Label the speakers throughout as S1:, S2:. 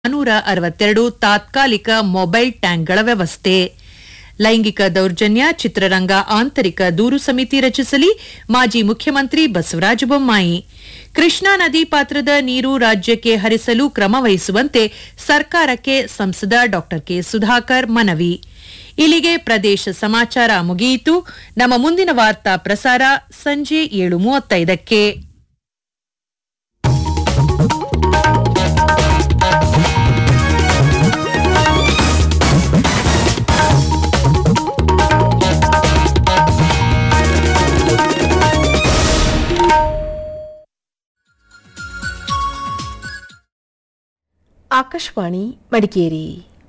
S1: ನಾನೂರ ಅರವತ್ತೆರಡು ತಾತ್ಕಾಲಿಕ ಮೊಬೈಲ್ ಟ್ಯಾಂಕ್ಗಳ ವ್ಯವಸ್ಥೆ ಲೈಂಗಿಕ ದೌರ್ಜನ್ಯ ಚಿತ್ರರಂಗ ಆಂತರಿಕ ದೂರು ಸಮಿತಿ ರಚಿಸಲಿ ಮಾಜಿ ಮುಖ್ಯಮಂತ್ರಿ ಬಸವರಾಜ ಬೊಮ್ಮಾಯಿ ಕೃಷ್ಣಾ ನದಿ ಪಾತ್ರದ ನೀರು ರಾಜ್ಯಕ್ಕೆ ಹರಿಸಲು ಕ್ರಮ ವಹಿಸುವಂತೆ ಸರ್ಕಾರಕ್ಕೆ ಸಂಸದ ಡಾ ಕೆ ಸುಧಾಕರ್ ಮನವಿ ಇಲ್ಲಿಗೆ ಪ್ರದೇಶ ಸಮಾಚಾರ ಮುಗಿಯಿತು ನಮ್ಮ ಮುಂದಿನ ವಾರ್ತಾ ಪ್ರಸಾರ ಸಂಜೆ ಏಳು ಮೂವತ್ತೈದಕ್ಕೆ
S2: ಆಕಾಶವಾಣಿ ಮಡಿಕೇರಿ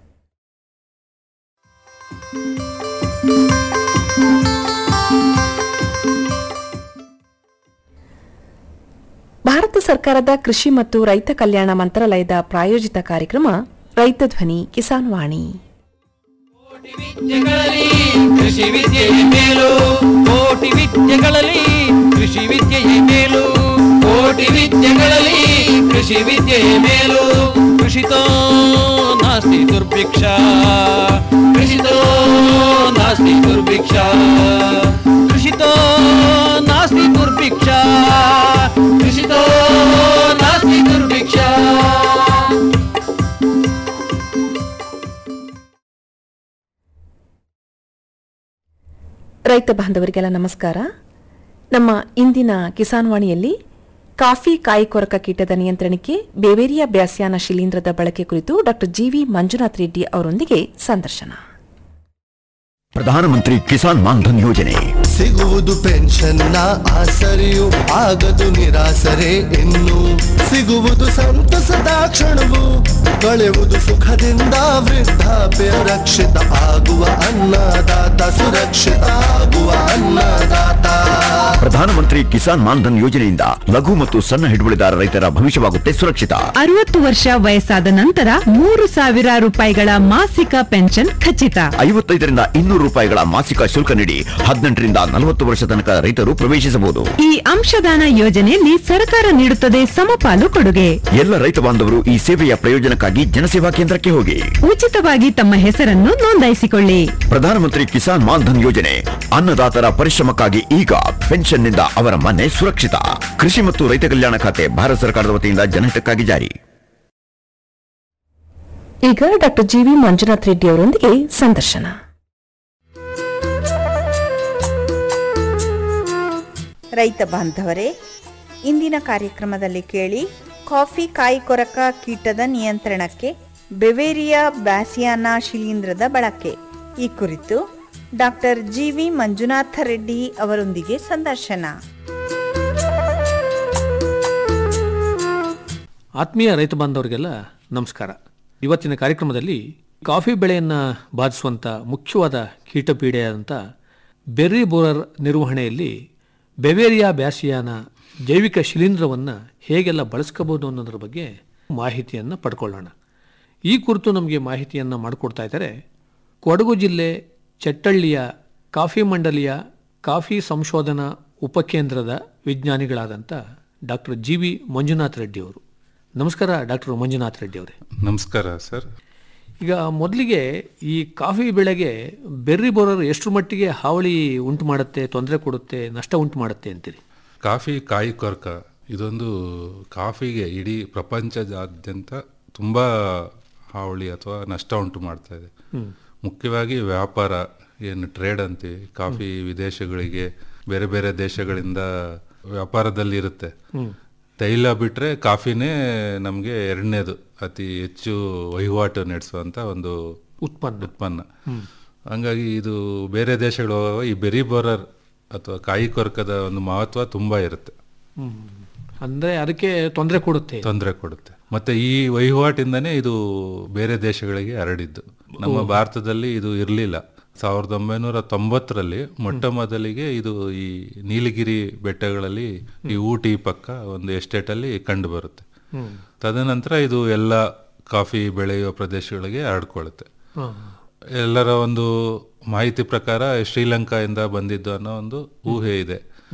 S2: ಭಾರತ ಸರ್ಕಾರದ ಕೃಷಿ ಮತ್ತು ರೈತ ಕಲ್ಯಾಣ ಮಂತ್ರಾಲಯದ ಪ್ರಾಯೋಜಿತ ಕಾರ್ಯಕ್ರಮ ರೈತ ಧ್ವನಿ ಕಿಸಾನ್ ವಾಣಿ
S3: ವಿದ್ಯೆಗಳಲ್ಲಿ ಕೃಷಿ ವಿದ್ಯೆಯ ಮೇಲು ಕೋಟಿ ವಿದ್ಯೆಗಳಲ್ಲಿ ಕೃಷಿ ವಿದ್ಯೆಯ ಮೇಲು ಕೋಟಿ ವಿದ್ಯೆಗಳಲ್ಲಿ ಕೃಷಿ ವಿದ್ಯೆಯ ಮೇಲು ಕೃಷಿತೋ ನಾಸ್ತಿ ದುರ್ಭಿಕ್ಷ ಕೃಷಿತೋ ನಾಸ್ತಿ ದುರ್ಭಿಕ್ಷ ಕೃಷಿತೋ ನಾಸ್ತಿ ದುರ್ಭಿಕ್ಷ ಕೃಷಿತೋ ನಾಸ್ತಿ ದುರ್ಭಿಕ್ಷ
S2: ರೈತ ಬಾಂಧವರಿಗೆಲ್ಲ ನಮಸ್ಕಾರ ನಮ್ಮ ಇಂದಿನ ಕಿಸಾನ್ ವಾಣಿಯಲ್ಲಿ ಕಾಫಿ ಕಾಯಿ ಕೊರಕ ಕೀಟದ ನಿಯಂತ್ರಣಕ್ಕೆ ಬೇವೇರಿಯಾ ಬ್ಯಾಸ್ಯಾನ ಶಿಲೀಂಧ್ರದ ಬಳಕೆ ಕುರಿತು ಡಾ ಜಿವಿ ಮಂಜುನಾಥ್ ರೆಡ್ಡಿ ಅವರೊಂದಿಗೆ ಸಂದರ್ಶನ
S4: ಪ್ರಧಾನಮಂತ್ರಿ ಕಿಸಾನ್ ಮಾನ್ಧನ್ ಯೋಜನೆ
S5: ಸಿಗುವುದು ಪೆನ್ಷನ್ನ ಆಸರೆಯು ಆಗದು ನಿರಾಸರೆ ಇನ್ನು ಸಿಗುವುದು ಸಂತಸದ ಕ್ಷಣವು ಕಳೆಯುವುದು ಸುಖದಿಂದ ವೃದ್ಧಾಪ್ಯ ರಕ್ಷಿತ ಆಗುವ ಅನ್ನದಾತ ಸುರಕ್ಷಿತ ಆಗುವ ಅನ್ನದಾತ
S4: ಪ್ರಧಾನಮಂತ್ರಿ ಕಿಸಾನ್ ಮಾನ್ಧನ್ ಯೋಜನೆಯಿಂದ ಲಘು ಮತ್ತು ಸಣ್ಣ ಹಿಡುವಳಿದಾರ ರೈತರ ಭವಿಷ್ಯವಾಗುತ್ತೆ ಸುರಕ್ಷಿತ
S6: ಅರವತ್ತು ವರ್ಷ ವಯಸ್ಸಾದ ನಂತರ ಮೂರು ಸಾವಿರ ರೂಪಾಯಿಗಳ ಮಾಸಿಕ ಪೆನ್ಷನ್ ಖಚಿತ
S4: ಐವತ್ತೈದರಿಂದ ಇನ್ನೂರು ರೂಪಾಯಿಗಳ ಮಾಸಿಕ ಶುಲ್ಕ ನೀಡಿ ಹದಿನೆಂಟರಿಂದ ನಲವತ್ತು ವರ್ಷ ತನಕ ರೈತರು ಪ್ರವೇಶಿಸಬಹುದು
S6: ಈ ಅಂಶದಾನ ಯೋಜನೆಯಲ್ಲಿ ಸರ್ಕಾರ ನೀಡುತ್ತದೆ ಸಮಪಾಲು ಕೊಡುಗೆ
S4: ಎಲ್ಲ ರೈತ ಬಾಂಧವರು ಈ ಸೇವೆಯ ಪ್ರಯೋಜನಕ್ಕಾಗಿ ಜನಸೇವಾ ಕೇಂದ್ರಕ್ಕೆ ಹೋಗಿ
S6: ಉಚಿತವಾಗಿ ತಮ್ಮ ಹೆಸರನ್ನು ನೋಂದಾಯಿಸಿಕೊಳ್ಳಿ
S4: ಪ್ರಧಾನಮಂತ್ರಿ ಕಿಸಾನ್ ಮಾನ್ಧನ್ ಯೋಜನೆ ಅನ್ನದಾತರ ಪರಿಶ್ರಮಕ್ಕಾಗಿ ಈಗ ಪೆನ್ಷನ್ನಿಂದ ಅವರ ಮನೆ ಸುರಕ್ಷಿತ ಕೃಷಿ ಮತ್ತು ರೈತ ಕಲ್ಯಾಣ ಖಾತೆ ಭಾರತ ಸರ್ಕಾರದ ವತಿಯಿಂದ ಜನಹಿತಕ್ಕಾಗಿ ಜಾರಿ
S2: ಈಗ ಡಾ ಜಿವಿ ಮಂಜುನಾಥ್ ರೆಡ್ಡಿ ಅವರೊಂದಿಗೆ ಸಂದರ್ಶನ
S7: ರೈತ ಬಾಂಧವರೇ ಇಂದಿನ ಕಾರ್ಯಕ್ರಮದಲ್ಲಿ ಕೇಳಿ ಕಾಫಿ ಕಾಯಿ ಕೊರಕ ಕೀಟದ ನಿಯಂತ್ರಣಕ್ಕೆ ಬೆವೇರಿಯಾ ಬ್ಯಾಸಿಯಾನಾ ಶಿಲೀಂಧ್ರದ ಬಳಕೆ ಈ ಕುರಿತು doctor G V Manjunatha Reddy ಅವರೊಂದಿಗೆ ಸಂದರ್ಶನ
S3: ಆತ್ಮೀಯ ರೈತ ಬಾಂಧವರಿಗೆಲ್ಲ ನಮಸ್ಕಾರ ಇವತ್ತಿನ ಕಾರ್ಯಕ್ರಮದಲ್ಲಿ ಕಾಫಿ ಬೆಳೆಯನ್ನು ಬಾಧಿಸುವಂಥ ಮುಖ್ಯವಾದ ಕೀಟಪೀಡೆಯಾದಂಥ ಬೆರ್ರಿ ಬೋರರ್ ನಿರ್ವಹಣೆಯಲ್ಲಿ ಬೆವೇರಿಯಾ ಬ್ಯಾಸಿಯಾನ ಜೈವಿಕ ಶಿಲೀಂಧ್ರವನ್ನು ಹೇಗೆಲ್ಲ ಬಳಸ್ಕೋಬೋದು ಅನ್ನೋದ್ರ ಬಗ್ಗೆ ಮಾಹಿತಿಯನ್ನು ಪಡ್ಕೊಳ್ಳೋಣ ಈ ಕುರಿತು ನಮಗೆ ಮಾಹಿತಿಯನ್ನು ಮಾಡಿಕೊಡ್ತಾ ಇದ್ದಾರೆ ಕೊಡಗು ಜಿಲ್ಲೆ ಚಟ್ಟಳ್ಳಿಯ ಕಾಫಿ ಮಂಡಲಿಯ ಕಾಫಿ ಸಂಶೋಧನಾ ಉಪಕೇಂದ್ರದ ವಿಜ್ಞಾನಿಗಳಾದಂಥ doctor G V Manjunath Reddy ಅವರು ನಮಸ್ಕಾರ ಡಾಕ್ಟರ್ ಮಂಜುನಾಥ್ ರೆಡ್ಡಿ ಅವರೇ
S8: ನಮಸ್ಕಾರ ಸರ್
S3: ಈಗ ಮೊದಲಿಗೆ ಈ ಕಾಫಿ ಬೆಳೆಗೆ ಬೆರ್ರಿ ಬೋರರ್ ಎಷ್ಟು ಮಟ್ಟಿಗೆ ಹಾವಳಿ ಉಂಟು ಮಾಡುತ್ತೆ ತೊಂದರೆ ಕೊಡುತ್ತೆ ನಷ್ಟ ಉಂಟು ಮಾಡುತ್ತೆ ಅಂತೀರಿ
S8: ಕಾಫಿ ಕಾಯಿ ಕೊರಕ ಇದೊಂದು ಕಾಫಿಗೆ ಇಡೀ ಪ್ರಪಂಚದಾದ್ಯಂತ ತುಂಬ ಹಾವಳಿ ಅಥವಾ ನಷ್ಟ ಉಂಟು ಮಾಡ್ತಾ ಇದೆ ಮುಖ್ಯವಾಗಿ ವ್ಯಾಪಾರ ಏನು ಟ್ರೇಡ್ ಅಂತೀವಿ ಕಾಫಿ ವಿದೇಶಗಳಿಗೆ ಬೇರೆ ಬೇರೆ ದೇಶಗಳಿಂದ ವ್ಯಾಪಾರದಲ್ಲಿ ಇರುತ್ತೆ ತೈಲ ಬಿಟ್ರೆ ಕಾಫಿನೇ ನಮಗೆ ಎರಡನೇದು ಅತಿ ಹೆಚ್ಚು ವಹಿವಾಟು ನಡೆಸುವಂತ ಒಂದು
S3: ಉತ್ಪನ್ನ
S8: ಉತ್ಪನ್ನ ಹಂಗಾಗಿ ಇದು ಬೇರೆ ದೇಶಗಳು ಹೋಗುವಾಗ ಈ ಬೆರಿ ಬೋರರ್ ಅಥವಾ ಕಾಯಿ ಕೊರಕದ ಒಂದು ಮಹತ್ವ ತುಂಬಾ ಇರುತ್ತೆ
S3: ಅಂದರೆ ಅದಕ್ಕೆ ತೊಂದರೆ ಕೊಡುತ್ತೆ
S8: ತೊಂದರೆ ಕೊಡುತ್ತೆ ಮತ್ತೆ ಈ ವಹಿವಾಟಿಂದನೇ ಇದು ಬೇರೆ ದೇಶಗಳಿಗೆ ಹರಡಿದ್ದು ನಮ್ಮ ಭಾರತದಲ್ಲಿ ಇದು ಇರಲಿಲ್ಲ ಸಾವಿರದ ಒಂಬೈನೂರ ತೊಂಬತ್ತರಲ್ಲಿ ಮೊಟ್ಟ ಮೊದಲಿಗೆ ಇದು ಈ ನೀಲಗಿರಿ ಬೆಟ್ಟಗಳಲ್ಲಿ ಈ ಊಟಿ ಪಕ್ಕ ಒಂದು ಎಸ್ಟೇಟ್ ಅಲ್ಲಿ ಕಂಡು ಬರುತ್ತೆ ತದನಂತರ ಇದು ಎಲ್ಲ ಕಾಫಿ ಬೆಳೆಯುವ ಪ್ರದೇಶಗಳಿಗೆ ಹರಡ್ಕೊಳ್ಳುತ್ತೆ ಎಲ್ಲರ ಒಂದು ಮಾಹಿತಿ ಪ್ರಕಾರ ಶ್ರೀಲಂಕಾದಿಂದ ಬಂದಿದ್ದು ಅನ್ನೋ ಒಂದು ಊಹೆ ಇದೆ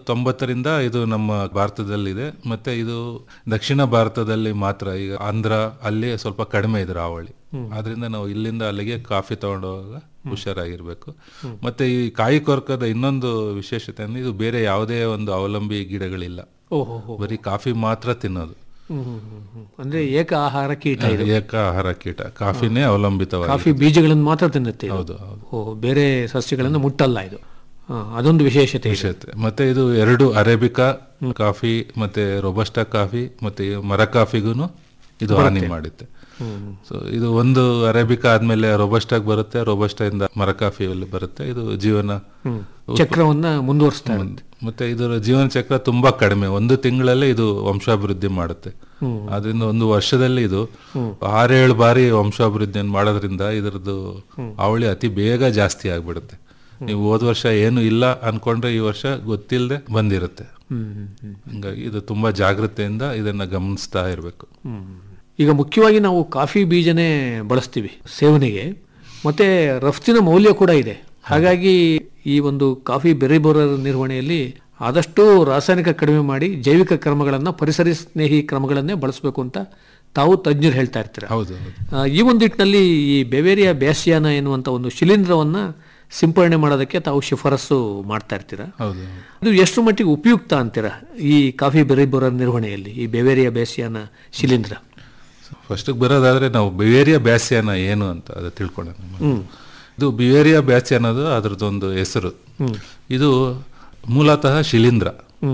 S8: ತೊಂಬತ್ತರಿಂದ ಇದು ನಮ್ಮ ಭಾರತದಲ್ಲಿದೆ ಮತ್ತೆ ಇದು ದಕ್ಷಿಣ ಭಾರತದಲ್ಲಿ ಮಾತ್ರ ಈಗ ಆಂಧ್ರ ಅಲ್ಲಿ ಸ್ವಲ್ಪ ಕಡಿಮೆ ಇದೆ ರಾವಳಿ ಆದ್ರಿಂದ ನಾವು ಇಲ್ಲಿಂದ ಅಲ್ಲಿಗೆ ಕಾಫಿ ತಗೊಂಡೋಗ ಹುಷಾರಾಗಿರ್ಬೇಕು ಮತ್ತೆ ಈ ಕಾಯಿ ಕೊರಕದ ಇನ್ನೊಂದು ವಿಶೇಷತೆ ಅಂದ್ರೆ ಇದು ಬೇರೆ ಯಾವುದೇ ಒಂದು ಅವಲಂಬಿ ಗಿಡಗಳಿಲ್ಲ
S3: ಓಹೋ ಹೋ
S8: ಬರೀ ಕಾಫಿ ಮಾತ್ರ ತಿನ್ನೋದು
S3: ಹ್ಮ್, ಹ್ಮ್, ಹ್ಮ್, ಹ್ಮ್. ಅಂದ್ರೆ ಏಕ ಆಹಾರ ಕೀಟ ಇದು
S8: ಏಕ ಆಹಾರ ಕೀಟ ಕಾಫಿನೇ ಅವಲಂಬಿತವಾಗಿ
S3: ಕಾಫಿ ಬೀಜಗಳನ್ನು ಮಾತ್ರ ತಿನ್ನುತ್ತೆ ಇದು.
S8: ಹೌದು, ಹೌದು.
S3: ಓ ಬೇರೆ ಸಸ್ಯಗಳನ್ನು ಮುಟ್ಟಲ್ಲ ಇದು ಹಾ, ಅದೊಂದು ವಿಶೇಷತೆ ಇದೆ.
S8: ವಿಶೇಷತೆ ಮತ್ತೆ ಇದು ಎರಡು ಅರೇಬಿಕಾ ಕಾಫಿ ಮತ್ತೆ ರೊಬಸ್ಟಾ ಕಾಫಿ ಮತ್ತೆ ಈ ಮರ ಕಾಫಿಗೂ ಇದು ಹಾನಿ ಮಾಡುತ್ತೆ ಸೊ ಇದು ಒಂದು ಅರೇಬಿಕಾ ಆದ್ಮೇಲೆ ರೊಬಸ್ಟಾಗ್ ಬರುತ್ತೆ ರೊಬಸ್ಟಾ ಇಂದ ಮರ ಕಾಫಿಯಲ್ಲಿ ಬರುತ್ತೆ ಇದು ಜೀವನ
S3: ಚಕ್ರವನ್ನ ಮುಂದುವರಿಸ್ತಾ ಇರುತ್ತೆ
S8: ಮತ್ತೆ ಇದರ ಜೀವನ ಚಕ್ರ ತುಂಬಾ ಕಡಿಮೆ ಒಂದು ತಿಂಗಳಲ್ಲೇ ಇದು ವಂಶಾಭಿವೃದ್ಧಿ ಮಾಡುತ್ತೆ ಅದರಿಂದ ಒಂದು ವರ್ಷದಲ್ಲಿ ಇದು ಆರೇಳು ಬಾರಿ ವಂಶಾಭಿವೃದ್ಧಿಯನ್ನು ಮಾಡೋದ್ರಿಂದ ಇದರದ್ದು ಅವಳಿ ಅತಿ ಬೇಗ ಜಾಸ್ತಿ ಆಗ್ಬಿಡುತ್ತೆ ನೀವು ಹೋದ ವರ್ಷ ಏನು ಇಲ್ಲ ಅನ್ಕೊಂಡ್ರೆ ಈ ವರ್ಷ ಗೊತ್ತಿಲ್ಲದೆ ಬಂದಿರುತ್ತೆ ಹಂಗಾಗಿ ಇದು ತುಂಬಾ ಜಾಗ್ರತೆಯಿಂದ ಇದನ್ನ ಗಮನಿಸ್ತಾ ಇರಬೇಕು
S3: ಈಗ ಮುಖ್ಯವಾಗಿ ನಾವು ಕಾಫಿ ಬೀಜನೇ ಬಳಸ್ತೀವಿ ಸೇವನೆಗೆ ಮತ್ತೆ ರಫ್ತಿನ ಮೌಲ್ಯ ಕೂಡ ಇದೆ ಹಾಗಾಗಿ ಈ ಒಂದು ಕಾಫಿ ಬೆರೆ ಬೋರರ್ ನಿರ್ವಹಣೆಯಲ್ಲಿ ಆದಷ್ಟು ರಾಸಾಯನಿಕ ಕಡಿಮೆ ಮಾಡಿ ಜೈವಿಕ ಕ್ರಮಗಳನ್ನ ಪರಿಸರ ಸ್ನೇಹಿ ಕ್ರಮಗಳನ್ನೇ ಬಳಸಬೇಕು ಅಂತ ತಾವು ತಜ್ಞರು ಹೇಳ್ತಾ ಇರ್ತೀರ
S8: ಹೌದು ಹೌದು.
S3: ಆ, ಈ ಒಂದು ನಿಟ್ಟಿನಲ್ಲಿ ಈ ಬೆವೇರಿಯಾ ಬ್ಯಾಸಿಯಾನ ಎನ್ನುವಂತ ಒಂದು ಶಿಲೀಂಧ್ರವನ್ನ ಸಿಂಪರಣೆ ಮಾಡೋದಕ್ಕೆ ತಾವು ಶಿಫಾರಸು ಮಾಡ್ತಾ ಇರ್ತೀರಾ
S8: ಹೌದು
S3: ಇದು ಎಷ್ಟು ಮಟ್ಟಿಗೆ ಉಪಯುಕ್ತ ಅಂತೀರಾ ಈ ಕಾಫಿ ಬೆರೆ ಬೋರರ್ ನಿರ್ವಹಣೆಯಲ್ಲಿ ಈ ಬೆವೇರಿಯಾ ಬ್ಯಾಸಿಯಾನ ಶಿಲೀಂಧ್ರ
S8: ಫಸ್ಟ್ ಬರೋದಾದ್ರೆ ನಾವು ಬಿವೇರಿಯಾ ಬ್ಯಾಸಿಯಾನ ಏನು ಅಂತ ಅದು ತಿಳ್ಕೊಳ್ಳೋಣ ಮೊದ್ಲು. ಇದು ಬಿವೇರಿಯಾ ಬ್ಯಾಸಿ ಅನ್ನೋದು ಅದರದ್ದೊಂದು ಹೆಸರು ಇದು ಮೂಲತಃ ಶಿಲೀಂಧ್ರ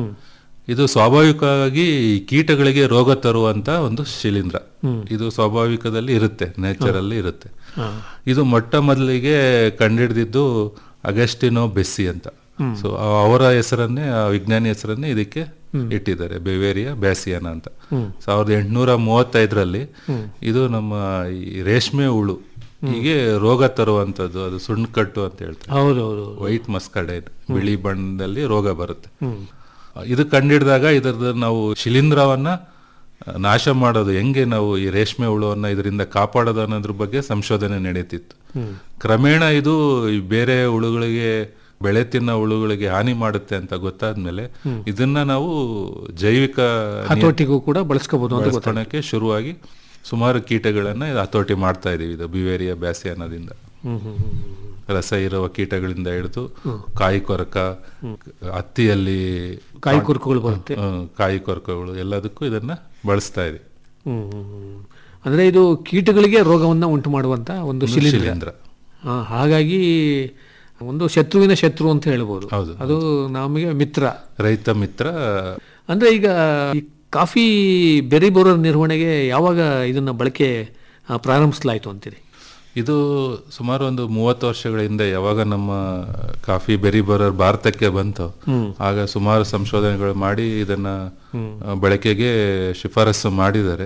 S8: ಇದು ಸ್ವಾಭಾವಿಕವಾಗಿ ಈ ಕೀಟಗಳಿಗೆ ರೋಗ ತರುವಂತ ಒಂದು ಶಿಲೀಂಧ್ರ ಇದು ಸ್ವಾಭಾವಿಕದಲ್ಲಿ ಇರುತ್ತೆ ನೇಚರ್ ಅಲ್ಲಿ ಇರುತ್ತೆ ಇದು ಮೊಟ್ಟ ಮೊದಲಿಗೆ ಕಂಡಿಡಿದಿದ್ದು ಅಗಸ್ಟಿನೋ ಬೆಸ್ಸಿ ಅಂತ ಸೊ ಅವರ ಹೆಸರನ್ನೇ ಆ ವಿಜ್ಞಾನಿ ಹೆಸರನ್ನೇ ಇದಕ್ಕೆ ಇಟ್ಟಿದ್ದಾರೆ ಬೆವೇರಿಯಾ ಬ್ಯಾಸಿಯಾನ ಅಂತ ಸಾವಿರದ ಎಂಟುನೂರ ಮೂವತ್ತೈದರಲ್ಲಿ ಇದು ನಮ್ಮ ಈ ರೇಷ್ಮೆ ಹುಳು ಹೀಗೆ ರೋಗ ತರುವಂತದ್ದು ಅದು ಸುಣ್ಣ ಕಟ್ಟು ಅಂತ ಹೇಳ್ತಾರೆ
S3: ಹೌದೌದು
S8: ವೈಟ್ ಮಸ್ಕಡೈನ್ ಬಿಳಿ ಬಣ್ಣದಲ್ಲಿ ರೋಗ ಬರುತ್ತೆ ಇದು ಕಂಡಿಡಿದಾಗ ಇದರದ ನಾವು ಶಿಲೀಂಧ್ರವನ್ನ ಆ, ನಾಶ ಮಾಡೋದು ಹೆಂಗೆ ನಾವು ಈ ರೇಷ್ಮೆ ಹುಳುವನ್ನ ಇದರಿಂದ ಕಾಪಾಡೋದು ಅನ್ನೋದ್ರ ಬಗ್ಗೆ ಸಂಶೋಧನೆ ನಡೀತಿತ್ತು ಕ್ರಮೇಣ ಇದು ಈ ಬೇರೆ ಹುಳುಗಳಿಗೆ ಬೆಳೆ ತಿನ್ನೋ ಹುಳುಗಳಿಗೆ ಹಾನಿ ಮಾಡುತ್ತೆ ಅಂತ ಗೊತ್ತಾದ್ಮೇಲೆ ಇದನ್ನ ನಾವು ಜೈವಿಕ ನಿಯ-
S3: ಹತೋಟಿಗೂ ಕೂಡ ಬಳಸ್ಕೋಬಹುದು ಅಂತ ಗೊತ್ತಾಯ್ತು
S8: ಬಳಸ್ಕೊಳಕ್ಕೆ ಶುರುವಾಗಿ ಸುಮಾರು ಕೀಟಗಳನ್ನ ಇದು ಹತೋಟಿ ಮಾಡ್ತಾ ಇದೀವಿ ಇದು ಬಿವೇರಿಯಾ ಬ್ಯಾಸಿ ಅನ್ನೋದಿಂದ ರಸ ಇರುವ ಕೀಟಗಳಿಂದ ಹಿಡಿದು ಕಾಯಿ ಕೊರಕ ಹತ್ತಿಯಲ್ಲಿ
S3: ಕಾಯಿ ಕುರುಕುಗಳು ಬರುತ್ತೆ
S8: ಹ್ಮ್, ಕಾಯಿ ಕೊರಕಗಳು ಎಲ್ಲದಕ್ಕೂ ಇದನ್ನ ಬಳಸ್ತಾ ಇದೀವಿ
S3: ಹ್ಮ್, ಹ್ಮ್, ಹ್ಮ್. ಅಂದ್ರೆ ಇದು ಕೀಟಗಳಿಗೆ ರೋಗವನ್ನ ಉಂಟು ಮಾಡುವಂತ ಒಂದು ಶಿಲೀಂಧ್ರ
S8: ಶಿಲೀಂಧ್ರ
S3: ಆ, ಹಾಗಾಗಿ ಒಂದು ಶತ್ರುವಿನ ಶತ್ರು ಅಂತ ಹೇಳ್ಬೋದು
S8: ಹೌದು.
S3: ಅದು ನಮಗೆ ಮಿತ್ರ
S8: ರೈತ ಮಿತ್ರ
S3: ಅಂದ್ರೆ ಈಗ ಈ ಕಾಫಿ ಬೆರಿ ಬೋರರ್ ನಿರ್ವಹಣೆಗೆ ಯಾವಾಗ ಇದನ್ನ ಬಳಕೆ ಆ, ಪ್ರಾರಂಭಿಸಲಾಯ್ತು ಅಂತೀರಿ
S8: ಇದು ಸುಮಾರು ಒಂದು ಮೂವತ್ತು ವರ್ಷಗಳ ಹಿಂದೆ ಯಾವಾಗ ನಮ್ಮ ಕಾಫಿ ಬೆರಿ ಬರೋರ್ ಭಾರತಕ್ಕೆ ಬಂತು ಆಗ ಸುಮಾರು ಸಂಶೋಧನೆಗಳು ಮಾಡಿ ಇದನ್ನ ಆ, ಬಳಕೆಗೆ ಶಿಫಾರಸು ಮಾಡಿದ್ದಾರೆ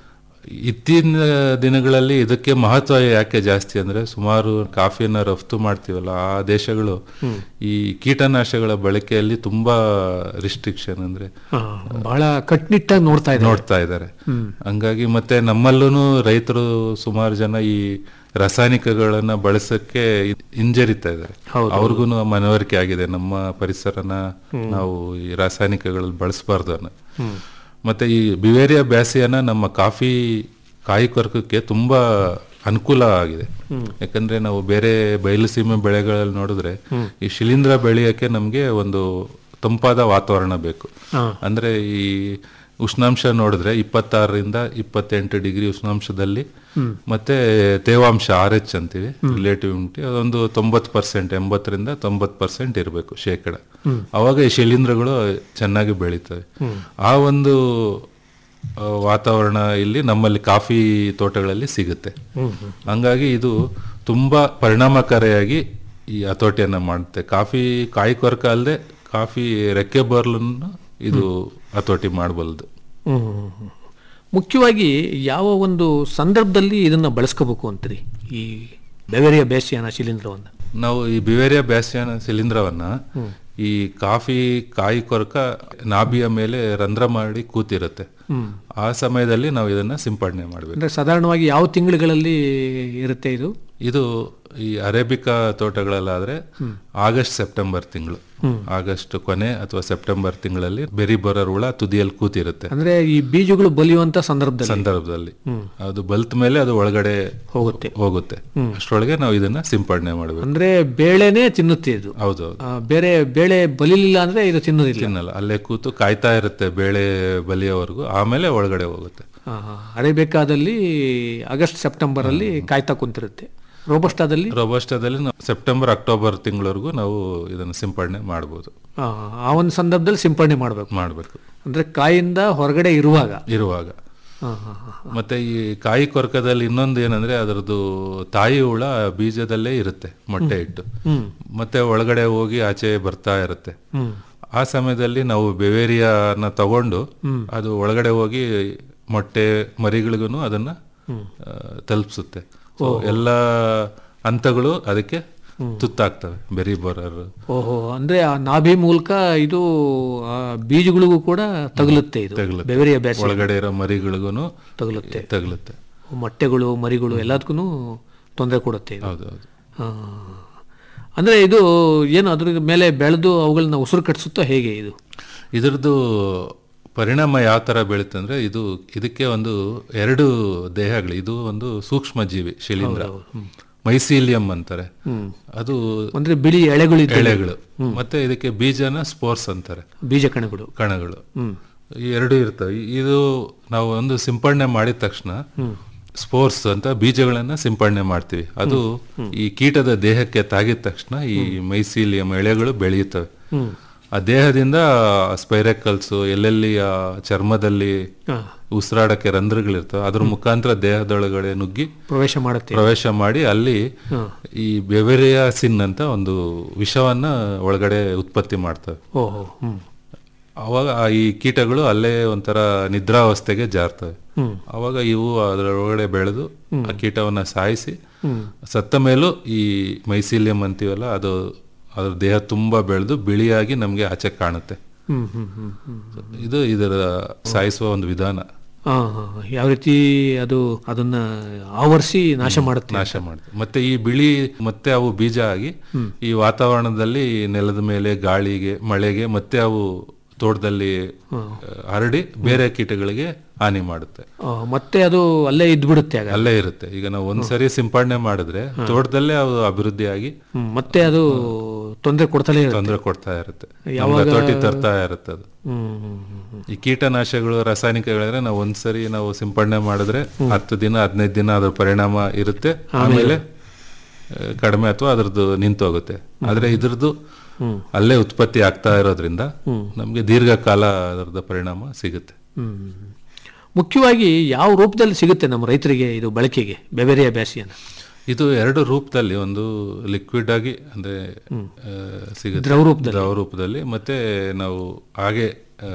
S8: ಇತ್ತೀನ ದಿನಗಳಲ್ಲಿ ಇದಕ್ಕೆ ಮಹತ್ವ ಯಾಕೆ ಜಾಸ್ತಿ ಅಂದ್ರೆ ಸುಮಾರು ಕಾಫಿಯನ್ನ ರಫ್ತು ಮಾಡ್ತೀವಲ್ಲ ಆ ದೇಶಗಳು ಈ ಕೀಟನಾಶಕಗಳ ಬಳಕೆಯಲ್ಲಿ ತುಂಬಾ ರಿಸ್ಟ್ರಿಕ್ಷನ್ ಅಂದ್ರೆ
S3: ಆ, ಬಹಳ ಕಟ್ನಿಟ್ಟಾಗಿ ನೋಡ್ತಾ ಇದ್ದಾರೆ
S8: ನೋಡ್ತಾ ಇದ್ದಾರೆ ಹಂಗಾಗಿ ಮತ್ತೆ ನಮ್ಮಲ್ಲೂ ರೈತರು ಸುಮಾರು ಜನ ಈ ರಾಸಾಯನಿಕಗಳನ್ನ ಬಳಸಕ್ಕೆ ಹಿಂಜರಿತಾ ಇದ್ದಾರೆ
S3: ಹೌದು.
S8: ಅವ್ರಿಗೂ ಮನವರಿಕೆ ಆಗಿದೆ ನಮ್ಮ ಪರಿಸರನ ನಾವು ಈ ರಾಸಾಯನಿಕಗಳಲ್ಲಿ ಬಳಸಬಾರ್ದು ಅನ್ನೋ ಮತ್ತೆ ಈ ಬಿವೇರಿಯಾ ಬ್ಯಾಸಿಯನ್ನ ನಮ್ಮ ಕಾಫಿ ಕಾಯಿ ಕೊರಕಕ್ಕೆ ತುಂಬಾ ಅನುಕೂಲ ಆಗಿದೆ ಯಾಕಂದ್ರೆ ನಾವು ಬೇರೆ ಬಯಲುಸೀಮೆ ಬೆಳೆಗಳಲ್ಲಿ ನೋಡಿದ್ರೆ ಈ ಶಿಲೀಂಧ್ರ ಬೆಳೆಯಕ್ಕೆ ನಮ್ಗೆ ಒಂದು ತಂಪಾದ ವಾತಾವರಣ ಬೇಕು ಅಂದ್ರೆ ಈ ಉಷ್ಣಾಂಶ ನೋಡಿದ್ರೆ ಇಪ್ಪತ್ತಾರರಿಂದ ಇಪ್ಪತ್ತೆಂಟು ಡಿಗ್ರಿ ಉಷ್ಣಾಂಶದಲ್ಲಿ ಮತ್ತೆ ತೇವಾಂಶ ಆರ್ ಎಚ್ ಅಂತೀವಿ ರಿಲೇಟಿವ್ ಹ್ಯುಮಿಡಿಟಿ ಅದೊಂದು ತೊಂಬತ್ತು ಪರ್ಸೆಂಟ್ ಎಂಬತ್ತರಿಂದ ತೊಂಬತ್ತು ಪರ್ಸೆಂಟ್ ಇರಬೇಕು ಶೇಕಡ ಅವಾಗ ಈ ಶಿಲೀಂಧ್ರಗಳು ಚೆನ್ನಾಗಿ ಬೆಳೀತವೆ ಆ ಒಂದು ಆ, ವಾತಾವರಣ ಇಲ್ಲಿ ನಮ್ಮಲ್ಲಿ ಕಾಫಿ ತೋಟಗಳಲ್ಲಿ ಸಿಗುತ್ತೆ ಹಂಗಾಗಿ ಇದು ತುಂಬಾ ಪರಿಣಾಮಕಾರಿಯಾಗಿ ಈ ಹತೋಟಿಯನ್ನ ಮಾಡುತ್ತೆ ಕಾಫಿ ಕಾಯಿ ಕೊರಕ ಅಲ್ಲದೆ ಕಾಫಿ ರೆಕ್ಕೆ ಬರ್ಲನ್ನು ಇದು ಹತೋಟಿ ಮಾಡಬಲ್ಲದು
S3: ಹ್ಮ್, ಹ್ಮ್, ಹ್ಮ್. ಮುಖ್ಯವಾಗಿ ಯಾವ ಒಂದು ಸಂದರ್ಭದಲ್ಲಿ ಇದನ್ನ ಬಳಸ್ಕೋಬೇಕು ಅಂತೀರಿ ಈ ಬೆವೆರಿಯ ಬೇಸಿಯನ ಶಿಲೀಂಧ್ರವನ್ನ
S8: ನಾವು ಈ ಬಿವೇರಿಯಾ ಬ್ಯಾಸಿಯನ್ ಶಿಲೀಂಧ್ರವನ್ನ ಈ ಕಾಫಿ ಕಾಯಿ ಕೊರಕ ನಾಭಿಯ ಮೇಲೆ ರಂಧ್ರ ಮಾಡಿ ಕೂತಿರುತ್ತೆ ಆ ಸಮಯದಲ್ಲಿ ನಾವು ಇದನ್ನ ಸಿಂಪಡಣೆ ಮಾಡಬೇಕು
S3: ಅಂದ್ರೆ ಸಾಧಾರಣವಾಗಿ ಯಾವ ತಿಂಗಳುಗಳಲ್ಲಿ ಇರುತ್ತೆ ಇದು
S8: ಇದು ಈ ಅರೇಬಿಕಾ ತೋಟಗಳಲ್ಲಾದ್ರೆ ಆಗಸ್ಟ್ ಸೆಪ್ಟೆಂಬರ್ ತಿಂಗಳು ಆಗಸ್ಟ್ ಕೊನೆ ಅಥವಾ ಸೆಪ್ಟೆಂಬರ್ ತಿಂಗಳಲ್ಲಿ ಬೆರಿ ಬರೋರ್ ಹುಳ ತುದಿಯಲ್ಲಿ ಕೂತಿರುತ್ತೆ
S3: ಅಂದ್ರೆ ಈ ಬೀಜಗಳು ಬಲಿಯುವಂತ ಸಂದರ್ಭದಲ್ಲಿ
S8: ಸಂದರ್ಭದಲ್ಲಿ ಅದು ಬಲ್ತ್ ಮೇಲೆ ಅದು ಒಳಗಡೆ
S3: ಹೋಗುತ್ತೆ
S8: ಹೋಗುತ್ತೆ ಅಷ್ಟರೊಳಗೆ ನಾವು ಇದನ್ನ ಸಿಂಪಡಣೆ ಮಾಡಬೇಕು
S3: ಅಂದ್ರೆ ಬೇಳೆನೆ ತಿನ್ನುತ್ತೆ ಇದು
S8: ಹೌದು
S3: ಆ, ಬೇರೆ ಬೇಳೆ ಬಲಿಲಿಲ್ಲ ಅಂದ್ರೆ ಇದು ತಿನ್ನೋದಿಲ್ಲ
S8: ತಿನ್ನಲ್ಲ ಅಲ್ಲೇ ಕೂತು ಕಾಯ್ತಾ ಇರುತ್ತೆ ಬೇಳೆ ಬಲಿಯೋವರೆಗೂ ಆಮೇಲೆ ಒಳಗಡೆ ಹೋಗುತ್ತೆ
S3: ಆ, ಅರೇಬಿಕಾದಲ್ಲಿ ಆಗಸ್ಟ್ ಸೆಪ್ಟೆಂಬರ್ ಅಲ್ಲಿ ಕಾಯ್ತಾ ಕುಂತಿರುತ್ತೆ ರೋಬಸ್ಟಾದಲ್ಲಿ
S8: ರೋಬಸ್ಟಾದಲ್ಲಿ ನಾವು ಸೆಪ್ಟೆಂಬರ್ ಅಕ್ಟೋಬರ್ ತಿಂಗಳವರೆಗೂ ನಾವು ಇದನ್ನು ಸಿಂಪಡಣೆ ಮಾಡ್ಬೋದು
S3: ಆ, ಆ ಒಂದು ಸಂದರ್ಭದಲ್ಲಿ ಸಿಂಪಡಣೆ ಮಾಡಬೇಕು
S8: ಮಾಡಬೇಕು
S3: ಅಂದ್ರೆ ಕಾಯಿಂದ ಹೊರಗಡೆ ಇರುವಾಗ
S8: ಇರುವಾಗ
S3: ಆ, ಆ, ಆ.
S8: ಮತ್ತೆ ಈ ಕಾಯಿ ಕೊರಕದಲ್ಲಿ ಇನ್ನೊಂದು ಏನಂದ್ರೆ ಅದರದ್ದು ತಾಯಿ ಹುಳ ಬೀಜದಲ್ಲೇ ಇರುತ್ತೆ ಮೊಟ್ಟೆ ಇಟ್ಟು ಮತ್ತೆ ಒಳಗಡೆ ಹೋಗಿ ಆಚೆ ಬರ್ತಾ ಇರುತ್ತೆ ಆ ಸಮಯದಲ್ಲಿ ನಾವು ಬೆವೇರಿಯಾನ ತಗೊಂಡು ಅದು ಒಳಗಡೆ ಹೋಗಿ ಮೊಟ್ಟೆ ಮರಿಗಳಿಗೂ ಅದನ್ನ ಆ, ತಲುಪಿಸುತ್ತೆ ಸೊ ಎಲ್ಲ ಹಂತಗಳು ಅದಕ್ಕೆ ತುತ್ತಾಗ್ತವೆ ಬೆರಿ ಬೋರರ್
S3: ಓಹೋ ಅಂದ್ರೆ ಆ ನಾಭಿ ಮೂಲಕ ಇದು ಆ, ಬೀಜಗಳಿಗೂ ಕೂಡ ತಗುಲುತ್ತೆ ಇದು
S8: ತಗುಲುತ್ತೆ.
S3: ಬೆವರಿಯ ಬ್ಯಾಸಿ
S8: ಒಳಗಡೆ ಇರೋ ಮರಿಗಳಿಗೂ
S3: ತಗುಲುತ್ತೆ
S8: ತಗುಲುತ್ತೆ
S3: ಮೊಟ್ಟೆಗಳು ಮರಿಗಳು ಎಲ್ಲದಕ್ಕೂ ತೊಂದರೆ ಕೊಡುತ್ತೆ ಇದು
S8: ಹೌದು ಹೌದು
S3: ಆ. ಅಂದ್ರೆ ಇದು ಏನು ಅದ್ರ ಮೇಲೆ ಬೆಳೆದು ಅವುಗಳನ್ನ ಉಸಿರು ಕಟ್ಟಿಸುತ್ತೋ ಹೇಗೆ ಇದು
S8: ಇದರದ್ದು ಪರಿಣಾಮ ಯಾವ ತರ ಬೀಳುತ್ತೆ ಅಂದ್ರೆ ಇದು ಇದಕ್ಕೆ ಒಂದು ಎರಡು ದೇಹಗಳು ಇದು ಒಂದು ಸೂಕ್ಷ್ಮ ಜೀವಿ ಶಿಲೀಂಧ್ರ ಮೈಸೀಲಿಯಂ ಅಂತಾರೆ ಅದು
S3: ಅಂದ್ರೆ ಬಿಳಿ ಎಳೆಗಳು ಇದ್ದಂಗೆ.
S8: ಎಳೆಗಳು ಮತ್ತೆ ಇದಕ್ಕೆ ಬೀಜನ ಸ್ಪೋರ್ಸ್ ಅಂತಾರೆ
S3: ಬೀಜ ಕಣಗಳು
S8: ಕಣಗಳು ಈ ಎರಡು ಇರ್ತವೆ ಈ- ಇದು ನಾವು ಒಂದು ಸಿಂಪಡಣೆ ಮಾಡಿದ ತಕ್ಷಣ ಸ್ಪೋರ್ಸ್ ಅಂತ ಬೀಜಗಳನ್ನ ಸಿಂಪಡಣೆ ಮಾಡ್ತೀವಿ ಅದು ಈ ಕೀಟದ ದೇಹಕ್ಕೆ ತಾಗಿದ ತಕ್ಷಣ ಈ ಮೈಸೀಲಿಯಂ ಎಳೆಗಳು ಬೆಳೆಯುತ್ತವೆ ಆ ದೇಹದಿಂದ ಸ್ಪೈರಕಲ್ಸ್ ಎಲ್ಲೆಲ್ಲಿ ಆ ಚರ್ಮದಲ್ಲಿ ಉಸಿರಾಡಕ್ಕೆ ರಂಧ್ರಗಳಿರ್ತವೆ ಅದ್ರ ಮುಖಾಂತರ ದೇಹದೊಳಗಡೆ ನುಗ್ಗಿ
S3: ಪ್ರವೇಶ ಮಾಡುತ್ತೆ
S8: ಪ್ರವೇಶ ಮಾಡಿ ಅಲ್ಲಿ ಈ ಬೆವೆರಿಯಾ ಸಿನ್ ಅಂತ ಒಂದು ವಿಷವನ್ನ ಒಳಗಡೆ ಉತ್ಪತ್ತಿ ಮಾಡ್ತವೆ
S3: ಓಹೋ ಹ್ಮ್
S8: ಅವಾಗ ಆ ಈ ಕೀಟಗಳು ಅಲ್ಲೇ ಒಂಥರ ನಿದ್ರಾವಸ್ಥೆಗೆ ಜಾರ್ತವೆ ಅವಾಗ ಇವು ಅದರೊಳಗಡೆ ಬೆಳೆದು ಆ ಕೀಟವನ್ನ ಸಾಯಿಸಿ ಸತ್ತ ಮೇಲೂ ಈ ಮೈಸೀಲಿಯಂ ಅಂತೀವಲ್ಲ ಅದು ಅದ್ರ ದೇಹ ತುಂಬಾ ಬೆಳೆದು ಬಿಳಿಯಾಗಿ ನಮ್ಗೆ ಆಚೆ ಕಾಣುತ್ತೆ
S3: ಹ್ಮ್ ಹ್ಮ್ ಹ್ಮ್ ಹ್ಮ್
S8: ಇದು ಇದರ ಸಾಯಿಸುವ ಒಂದು ವಿಧಾನ
S3: ಆ, ಆ, ಯಾವ ರೀತಿ ಅದು ಅದನ್ನ ಆವರಿಸಿ ನಾಶ ಮಾಡುತ್ತೆ
S8: ನಾಶ ಮಾಡುತ್ತೆ ಮತ್ತೆ ಈ ಬಿಳಿ ಮತ್ತೆ ಅವು ಬೀಜ ಆಗಿ ಈ ವಾತಾವರಣದಲ್ಲಿ ನೆಲದ ಮೇಲೆ ಗಾಳಿಗೆ ಮಳೆಗೆ ಮತ್ತೆ ಅವು ತೋಟದಲ್ಲಿ ಆ, ಹರಡಿ ಬೇರೆ ಕೀಟಗಳಿಗೆ ಹಾನಿ ಮಾಡುತ್ತೆ
S3: ಆ, ಮತ್ತೆ ಅದು ಅಲ್ಲೇ ಇದ್ಬಿಡುತ್ತೆ ಆಗ
S8: ಅಲ್ಲೇ ಇರುತ್ತೆ ಈಗ ನಾವು ಒಂದ್ಸರಿ ಸಿಂಪಡಣೆ ಮಾಡಿದ್ರೆ ತೋಟದಲ್ಲೇ ಅವು ಅಭಿವೃದ್ಧಿಯಾಗಿ
S3: ಹ್ಮ್, ಮತ್ತೆ ಅದು ತೊಂದರೆ ಕೊಡ್ತಲೇ ಇರುತ್ತೆ
S8: ತೊಂದರೆ ಕೊಡ್ತಾ ಇರುತ್ತೆ ನಮ್ಗೆ ಹತೋಟಿ ತರ್ತಾ ಇರುತ್ತೆ ಅದು
S3: ಹ್ಮ್ ಹ್ಮ್ ಹ್ಮ್ ಹ್ಮ್.
S8: ಈ ಕೀಟನಾಶಕಗಳು ರಾಸಾಯನಿಕಗಳಿದ್ರೆ ನಾವು ಒಂದ್ಸರಿ ನಾವು ಸಿಂಪಡಣೆ ಮಾಡಿದ್ರೆ ಹತ್ತು ದಿನ ಹದಿನೈದು ದಿನ ಅದ್ರ ಪರಿಣಾಮ ಇರುತ್ತೆ ಆಮೇಲೆ ಆ, ಕಡಿಮೆ ಅಥವಾ ಅದ್ರದ್ದು ನಿಂತೋಗುತ್ತೆ ಆದ್ರೆ ಇದ್ರದ್ದು ಅಲ್ಲೇ ಉತ್ಪತ್ತಿ ಆಗ್ತಾ ಇರೋದ್ರಿಂದ ನಮ್ಗೆ ದೀರ್ಘಕಾಲ ಅದರದ ಪರಿಣಾಮ ಸಿಗುತ್ತೆ
S3: ಹ್ಮ್. ಮುಖ್ಯವಾಗಿ ಯಾವ ರೂಪದಲ್ಲಿ ಸಿಗುತ್ತೆ ನಮ್ಮ ರೈತರಿಗೆ ಇದು ಬಳಕೆಗೆ ಬೆವೆರಿಯ ಬ್ಯಾಸಿಯನ್ನ
S8: ಇದು ಎರಡು ರೂಪದಲ್ಲಿ ಒಂದು ಲಿಕ್ವಿಡ್ ಆಗಿ ಅಂದ್ರೆ ಆ, ಸಿಗುತ್ತೆ
S3: ದ್ರವ ರೂಪದಲ್ಲಿ.
S8: ದ್ರವ ರೂಪದಲ್ಲಿ ಮತ್ತೆ ನಾವು ಹಾಗೆ ಆ,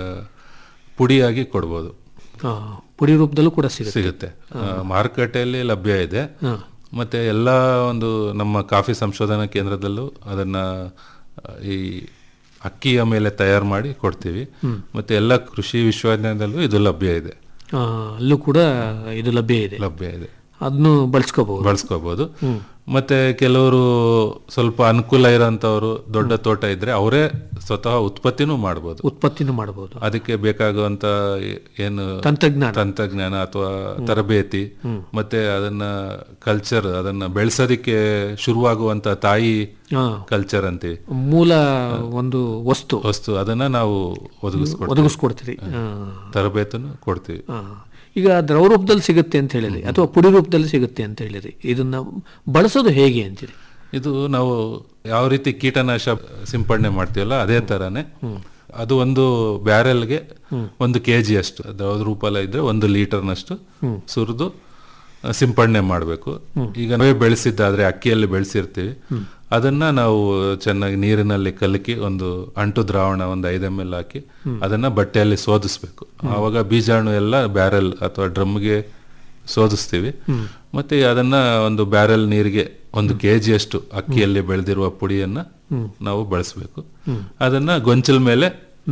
S8: ಪುಡಿಯಾಗಿ ಕೊಡ್ಬೋದು
S3: ಆ, ಪುಡಿ ರೂಪದಲ್ಲೂ ಕೂಡ ಸಿಗುತ್ತೆ
S8: ಸಿಗುತ್ತೆ ಆ, ಮಾರುಕಟ್ಟೆಯಲ್ಲಿ ಲಭ್ಯ ಇದೆ ಮತ್ತೆ ಎಲ್ಲ ಒಂದು ನಮ್ಮ ಕಾಫಿ ಸಂಶೋಧನಾ ಕೇಂದ್ರದಲ್ಲೂ ಅದನ್ನ ಆ, ಈ ಅಕ್ಕಿಯ ಮೇಲೆ ತಯಾರು ಮಾಡಿ ಕೊಡ್ತೀವಿ ಮತ್ತೆ ಎಲ್ಲ ಕೃಷಿ ವಿಶ್ವವಿದ್ಯಾಲಯದಲ್ಲೂ ಇದು ಲಭ್ಯ ಇದೆ
S3: ಆ, ಅಲ್ಲೂ ಕೂಡ ಇದು ಲಭ್ಯ ಇದೆ
S8: ಲಭ್ಯ ಇದೆ
S3: ಅದನ್ನು ಬಳಸ್ಕೋಬಹುದು
S8: ಬಳಸ್ಕೋಬಹುದು ಮತ್ತೆ ಕೆಲವರು ಸ್ವಲ್ಪ ಅನುಕೂಲ ಇರೋಂಥವ್ರು ದೊಡ್ಡ ತೋಟ ಇದ್ರೆ ಅವರೇ ಸ್ವತಃ ಉತ್ಪತ್ತಿನೂ ಮಾಡ್ಬೋದು
S3: ಉತ್ಪತ್ತಿನೂ ಮಾಡಬಹುದು
S8: ಅದಕ್ಕೆ ಬೇಕಾಗುವಂತ ಏ- ಏನು
S3: ತಂತ್ರಜ್ಞಾನ
S8: ತಂತ್ರಜ್ಞಾನ ಅಥವಾ ತರಬೇತಿ ಮತ್ತೆ ಅದನ್ನ ಕಲ್ಚರ್ ಅದನ್ನ ಬೆಳೆಸೋದಿಕ್ಕೆ ಶುರುವಾಗುವಂತ ತಾಯಿ
S3: ಹಾ.
S8: ಕಲ್ಚರ್ ಅಂತೀವಿ
S3: ಮೂಲ ಒಂದು ವಸ್ತು
S8: ವಸ್ತು ಅದನ್ನ ನಾವು ಒದಗಿಸ್ಕೊಡ್ತೀವಿ
S3: ಒದಗಿಸ್ಕೊಡ್ತೀರಿ ಆ.
S8: ತರಬೇತನ್ನು ಕೊಡ್ತೀವಿ
S3: ಆ. ಈಗ ದ್ರವ ರೂಪದಲ್ಲಿ ಸಿಗುತ್ತೆ ಅಂತ ಹೇಳಿರಿ ಅಥವಾ ಪುಡಿ ರೂಪದಲ್ಲಿ ಸಿಗುತ್ತೆ ಅಂತ ಹೇಳಿರಿ ಇದನ್ನ ಬಳಸೋದು ಹೇಗೆ ಅಂತೀರಿ
S8: ಇದು ನಾವು ಯಾವ ರೀತಿ ಕೀಟನಾಶ ಸಿಂಪಡಣೆ ಮಾಡ್ತೀವಲ್ಲ ಅದೇ ತರಾನೇ ಅದು ಒಂದು ಬ್ಯಾರೆಲ್ಗೆ ಒಂದು ಕೆ ಜಿ ಅಷ್ಟು ದ್ರವದ ರೂಪಲ್ಲ ಇದ್ರೆ ಒಂದು ಲೀಟರ್ನಷ್ಟು ಸುರಿದು ಸಿಂಪಡಣೆ ಮಾಡಬೇಕು ಈಗ ನಾವೇ ಬೆಳೆಸಿದ್ದಾದ್ರೆ ಅಕ್ಕಿಯಲ್ಲಿ ಬೆಳೆಸಿರ್ತೀವಿ ಅದನ್ನ ನಾವು ಚೆನ್ನಾಗಿ ನೀರಿನಲ್ಲಿ ಕಲಕಿ ಒಂದು ಅಂಟು ದ್ರಾವಣ ಒಂದು ಐದು ಎಮ್ ಎಲ್ ಹಾಕಿ ಅದನ್ನ ಬಟ್ಟೆಯಲ್ಲಿ ಶೋಧಿಸ್ಬೇಕು ಆವಾಗ ಬೀಜಾಣು ಎಲ್ಲ ಬ್ಯಾರೆಲ್ ಅಥವಾ ಡ್ರಮ್ಗೆ ಶೋಧಿಸ್ತೀವಿ ಮತ್ತೆ ಅದನ್ನ ಒಂದು ಬ್ಯಾರೆಲ್ ನೀರಿಗೆ ಒಂದು ಕೆ ಅಷ್ಟು ಅಕ್ಕಿಯಲ್ಲಿ ಬೆಳೆದಿರುವ ಪುಡಿಯನ್ನ ನಾವು ಬಳಸಬೇಕು ಅದನ್ನ ಗೊಂಚಲ ಮೇಲೆ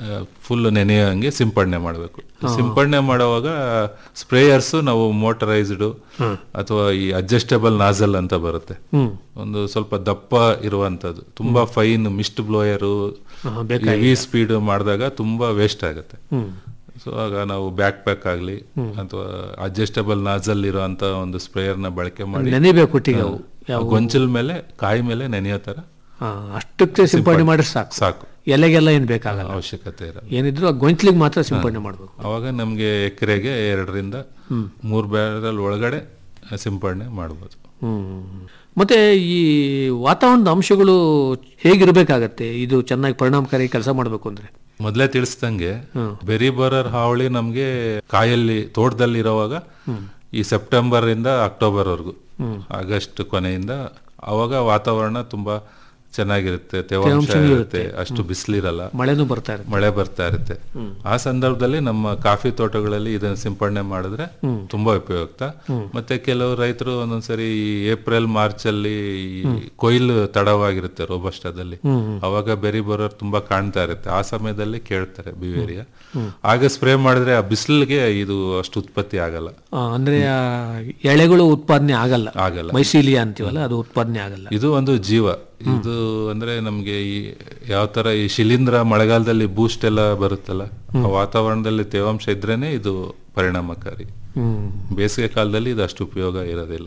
S8: ಫುಲ್ ನೆನೆಯಂಗೆ ಸಿಂಪಡಣೆ ಮಾಡಬೇಕು ಸಿಂಪಡಣೆ ಮಾಡುವಾಗ ಸ್ಪ್ರೇಯರ್ಸ್ ನಾವು ಮೋಟರೈಸ್ಡ್ ಅಥವಾ ಈ ಅಡ್ಜಸ್ಟಬಲ್ ನಾಸಲ್ ಅಂತ ಬರುತ್ತೆ ಒಂದು ಸ್ವಲ್ಪ ದಪ್ಪ ಇರುವಂತದ್ದು ತುಂಬಾ fine mist blower heavy speed ಮಾಡಿದಾಗ ತುಂಬಾ ವೇಸ್ಟ್ ಆಗುತ್ತೆ ಸೊ ಆಗ ನಾವು ಬ್ಯಾಕ್ ಪ್ಯಾಕ್ ಆಗಲಿ ಅಥವಾ ಅಡ್ಜಸ್ಟಬಲ್ ನಾಸಲ್ ಇರುವಂತ ಒಂದು ಸ್ಪ್ರೇಯರ್ ನ ಬಳಕೆ ಮಾಡಿ
S3: ನೆನೆಬೇಕು ಒಟ್ಟಿಗೆ ಅವು
S8: ಆ ಗೊಂಚಲ್ ಮೇಲೆ ಕಾಯಿ ಮೇಲೆ ನೆನೆಯೋ ತರ
S3: ಹಾ, ಅಷ್ಟಕ್ಕೆ ಸಿಂಪಡಣೆ ಮಾಡಿದ್ರೆ ಸಾಕು
S8: ಸಾಕು
S3: ಎಲೆಗೆಲ್ಲ ಏನು ಬೇಕಾಗಲ್ಲ
S8: ಅವಶ್ಯಕತೆ ಇರಲ್ಲ
S3: ಏನಿದ್ರು ಆ ಗೊಂಚಲಿಗೆ ಮಾತ್ರ ಸಿಂಪಡಣೆ ಮಾಡಬೇಕು
S8: ಅವಾಗ ನಮಗೆ ಎಕರೆಗೆ ಎರಡರಿಂದ ಮೂರು ಬ್ಯಾರಲ್ ಒಳಗಡೆ ಸಿಂಪಡಣೆ ಮಾಡ್ಬೋದು
S3: ಮತ್ತೆ ಈ ವಾತಾವರಣದ ಅಂಶಗಳು ಹೇಗಿರ್ಬೇಕಾಗತ್ತೆ ಇದು ಚೆನ್ನಾಗಿ ಪರಿಣಾಮಕಾರಿ ಕೆಲಸ ಮಾಡಬೇಕು ಅಂದ್ರೆ
S8: ಮೊದಲೇ ತಿಳಿಸ್ದಂಗೆ ಬೆರಿ ಬರರ್ ಹಾವಳಿ ನಮ್ಗೆ ಕಾಯಲ್ಲಿ ತೋಟದಲ್ಲಿ ಇರೋವಾಗ ಈ ಸೆಪ್ಟೆಂಬರ್ ಇಂದ ಅಕ್ಟೋಬರ್ ವರೆಗೂ ಆಗಸ್ಟ್ ಕೊನೆಯಿಂದ ಅವಾಗ ವಾತಾವರಣ ತುಂಬಾ ಚೆನ್ನಾಗಿರುತ್ತೆ ತೇವಾಂಶ ಇರುತ್ತೆ ಅಷ್ಟು ಬಿಸಿಲಿರಲ್ಲ
S3: ಮಳೆನೂ ಬರ್ತಾ ಇರುತ್ತೆ
S8: ಮಳೆ ಬರ್ತಾ ಇರುತ್ತೆ ಆ ಸಂದರ್ಭದಲ್ಲಿ ನಮ್ಮ ಕಾಫಿ ತೋಟಗಳಲ್ಲಿ ಇದನ್ನ ಸಿಂಪಡಣೆ ಮಾಡಿದ್ರೆ ತುಂಬಾ ಉಪಯುಕ್ತ ಮತ್ತೆ ಕೆಲವು ರೈತರು ಒಂದೊಂದ್ಸರಿ ಈ ಏಪ್ರಿಲ್ ಮಾರ್ಚ್ ಅಲ್ಲಿ ಈ ಕೊಯ್ಲು ತಡವಾಗಿರುತ್ತೆ ರೋಬಸ್ಟಾದಲ್ಲಿ ಅವಾಗ ಬೆರಿ ಬರೋರು ತುಂಬಾ ಕಾಣ್ತಾ ಇರುತ್ತೆ ಆ ಸಮಯದಲ್ಲಿ ಕೇಳ್ತಾರೆ ಬಿವೇರಿಯ ಆಗ ಸ್ಪ್ರೇ ಮಾಡಿದ್ರೆ ಆ ಬಿಸಿಲಿಗೆ ಇದು ಅಷ್ಟು ಉತ್ಪತ್ತಿ ಆಗಲ್ಲ
S3: ಆ, ಅಂದ್ರೆ ಆ ಎಳೆಗಳು ಉತ್ಪಾದನೆ ಆಗಲ್ಲ
S8: ಆಗಲ್ಲ
S3: ಮೈಸೀಲಿಯಾ ಅಂತೀವಲ್ಲ ಅದು ಉತ್ಪಾದನೆ ಆಗಲ್ಲ
S8: ಇದು ಒಂದು ಜೀವ ಇದು ಅಂದ್ರೆ ನಮ್ಗೆ ಈ ಯಾವ ತರ ಈ ಶಿಲೀಂಧ್ರ ಮಳೆಗಾಲದಲ್ಲಿ ಬೂಸ್ಟ್ ಎಲ್ಲ ಬರುತ್ತಲ್ಲ ಆ ವಾತಾವರಣದಲ್ಲಿ ತೇವಾಂಶ ಇದ್ರೇನೆ ಇದು ಪರಿಣಾಮಕಾರಿ ಬೇಸಿಗೆ ಕಾಲದಲ್ಲಿ ಇದು ಅಷ್ಟು ಉಪಯೋಗ ಇರೋದಿಲ್ಲ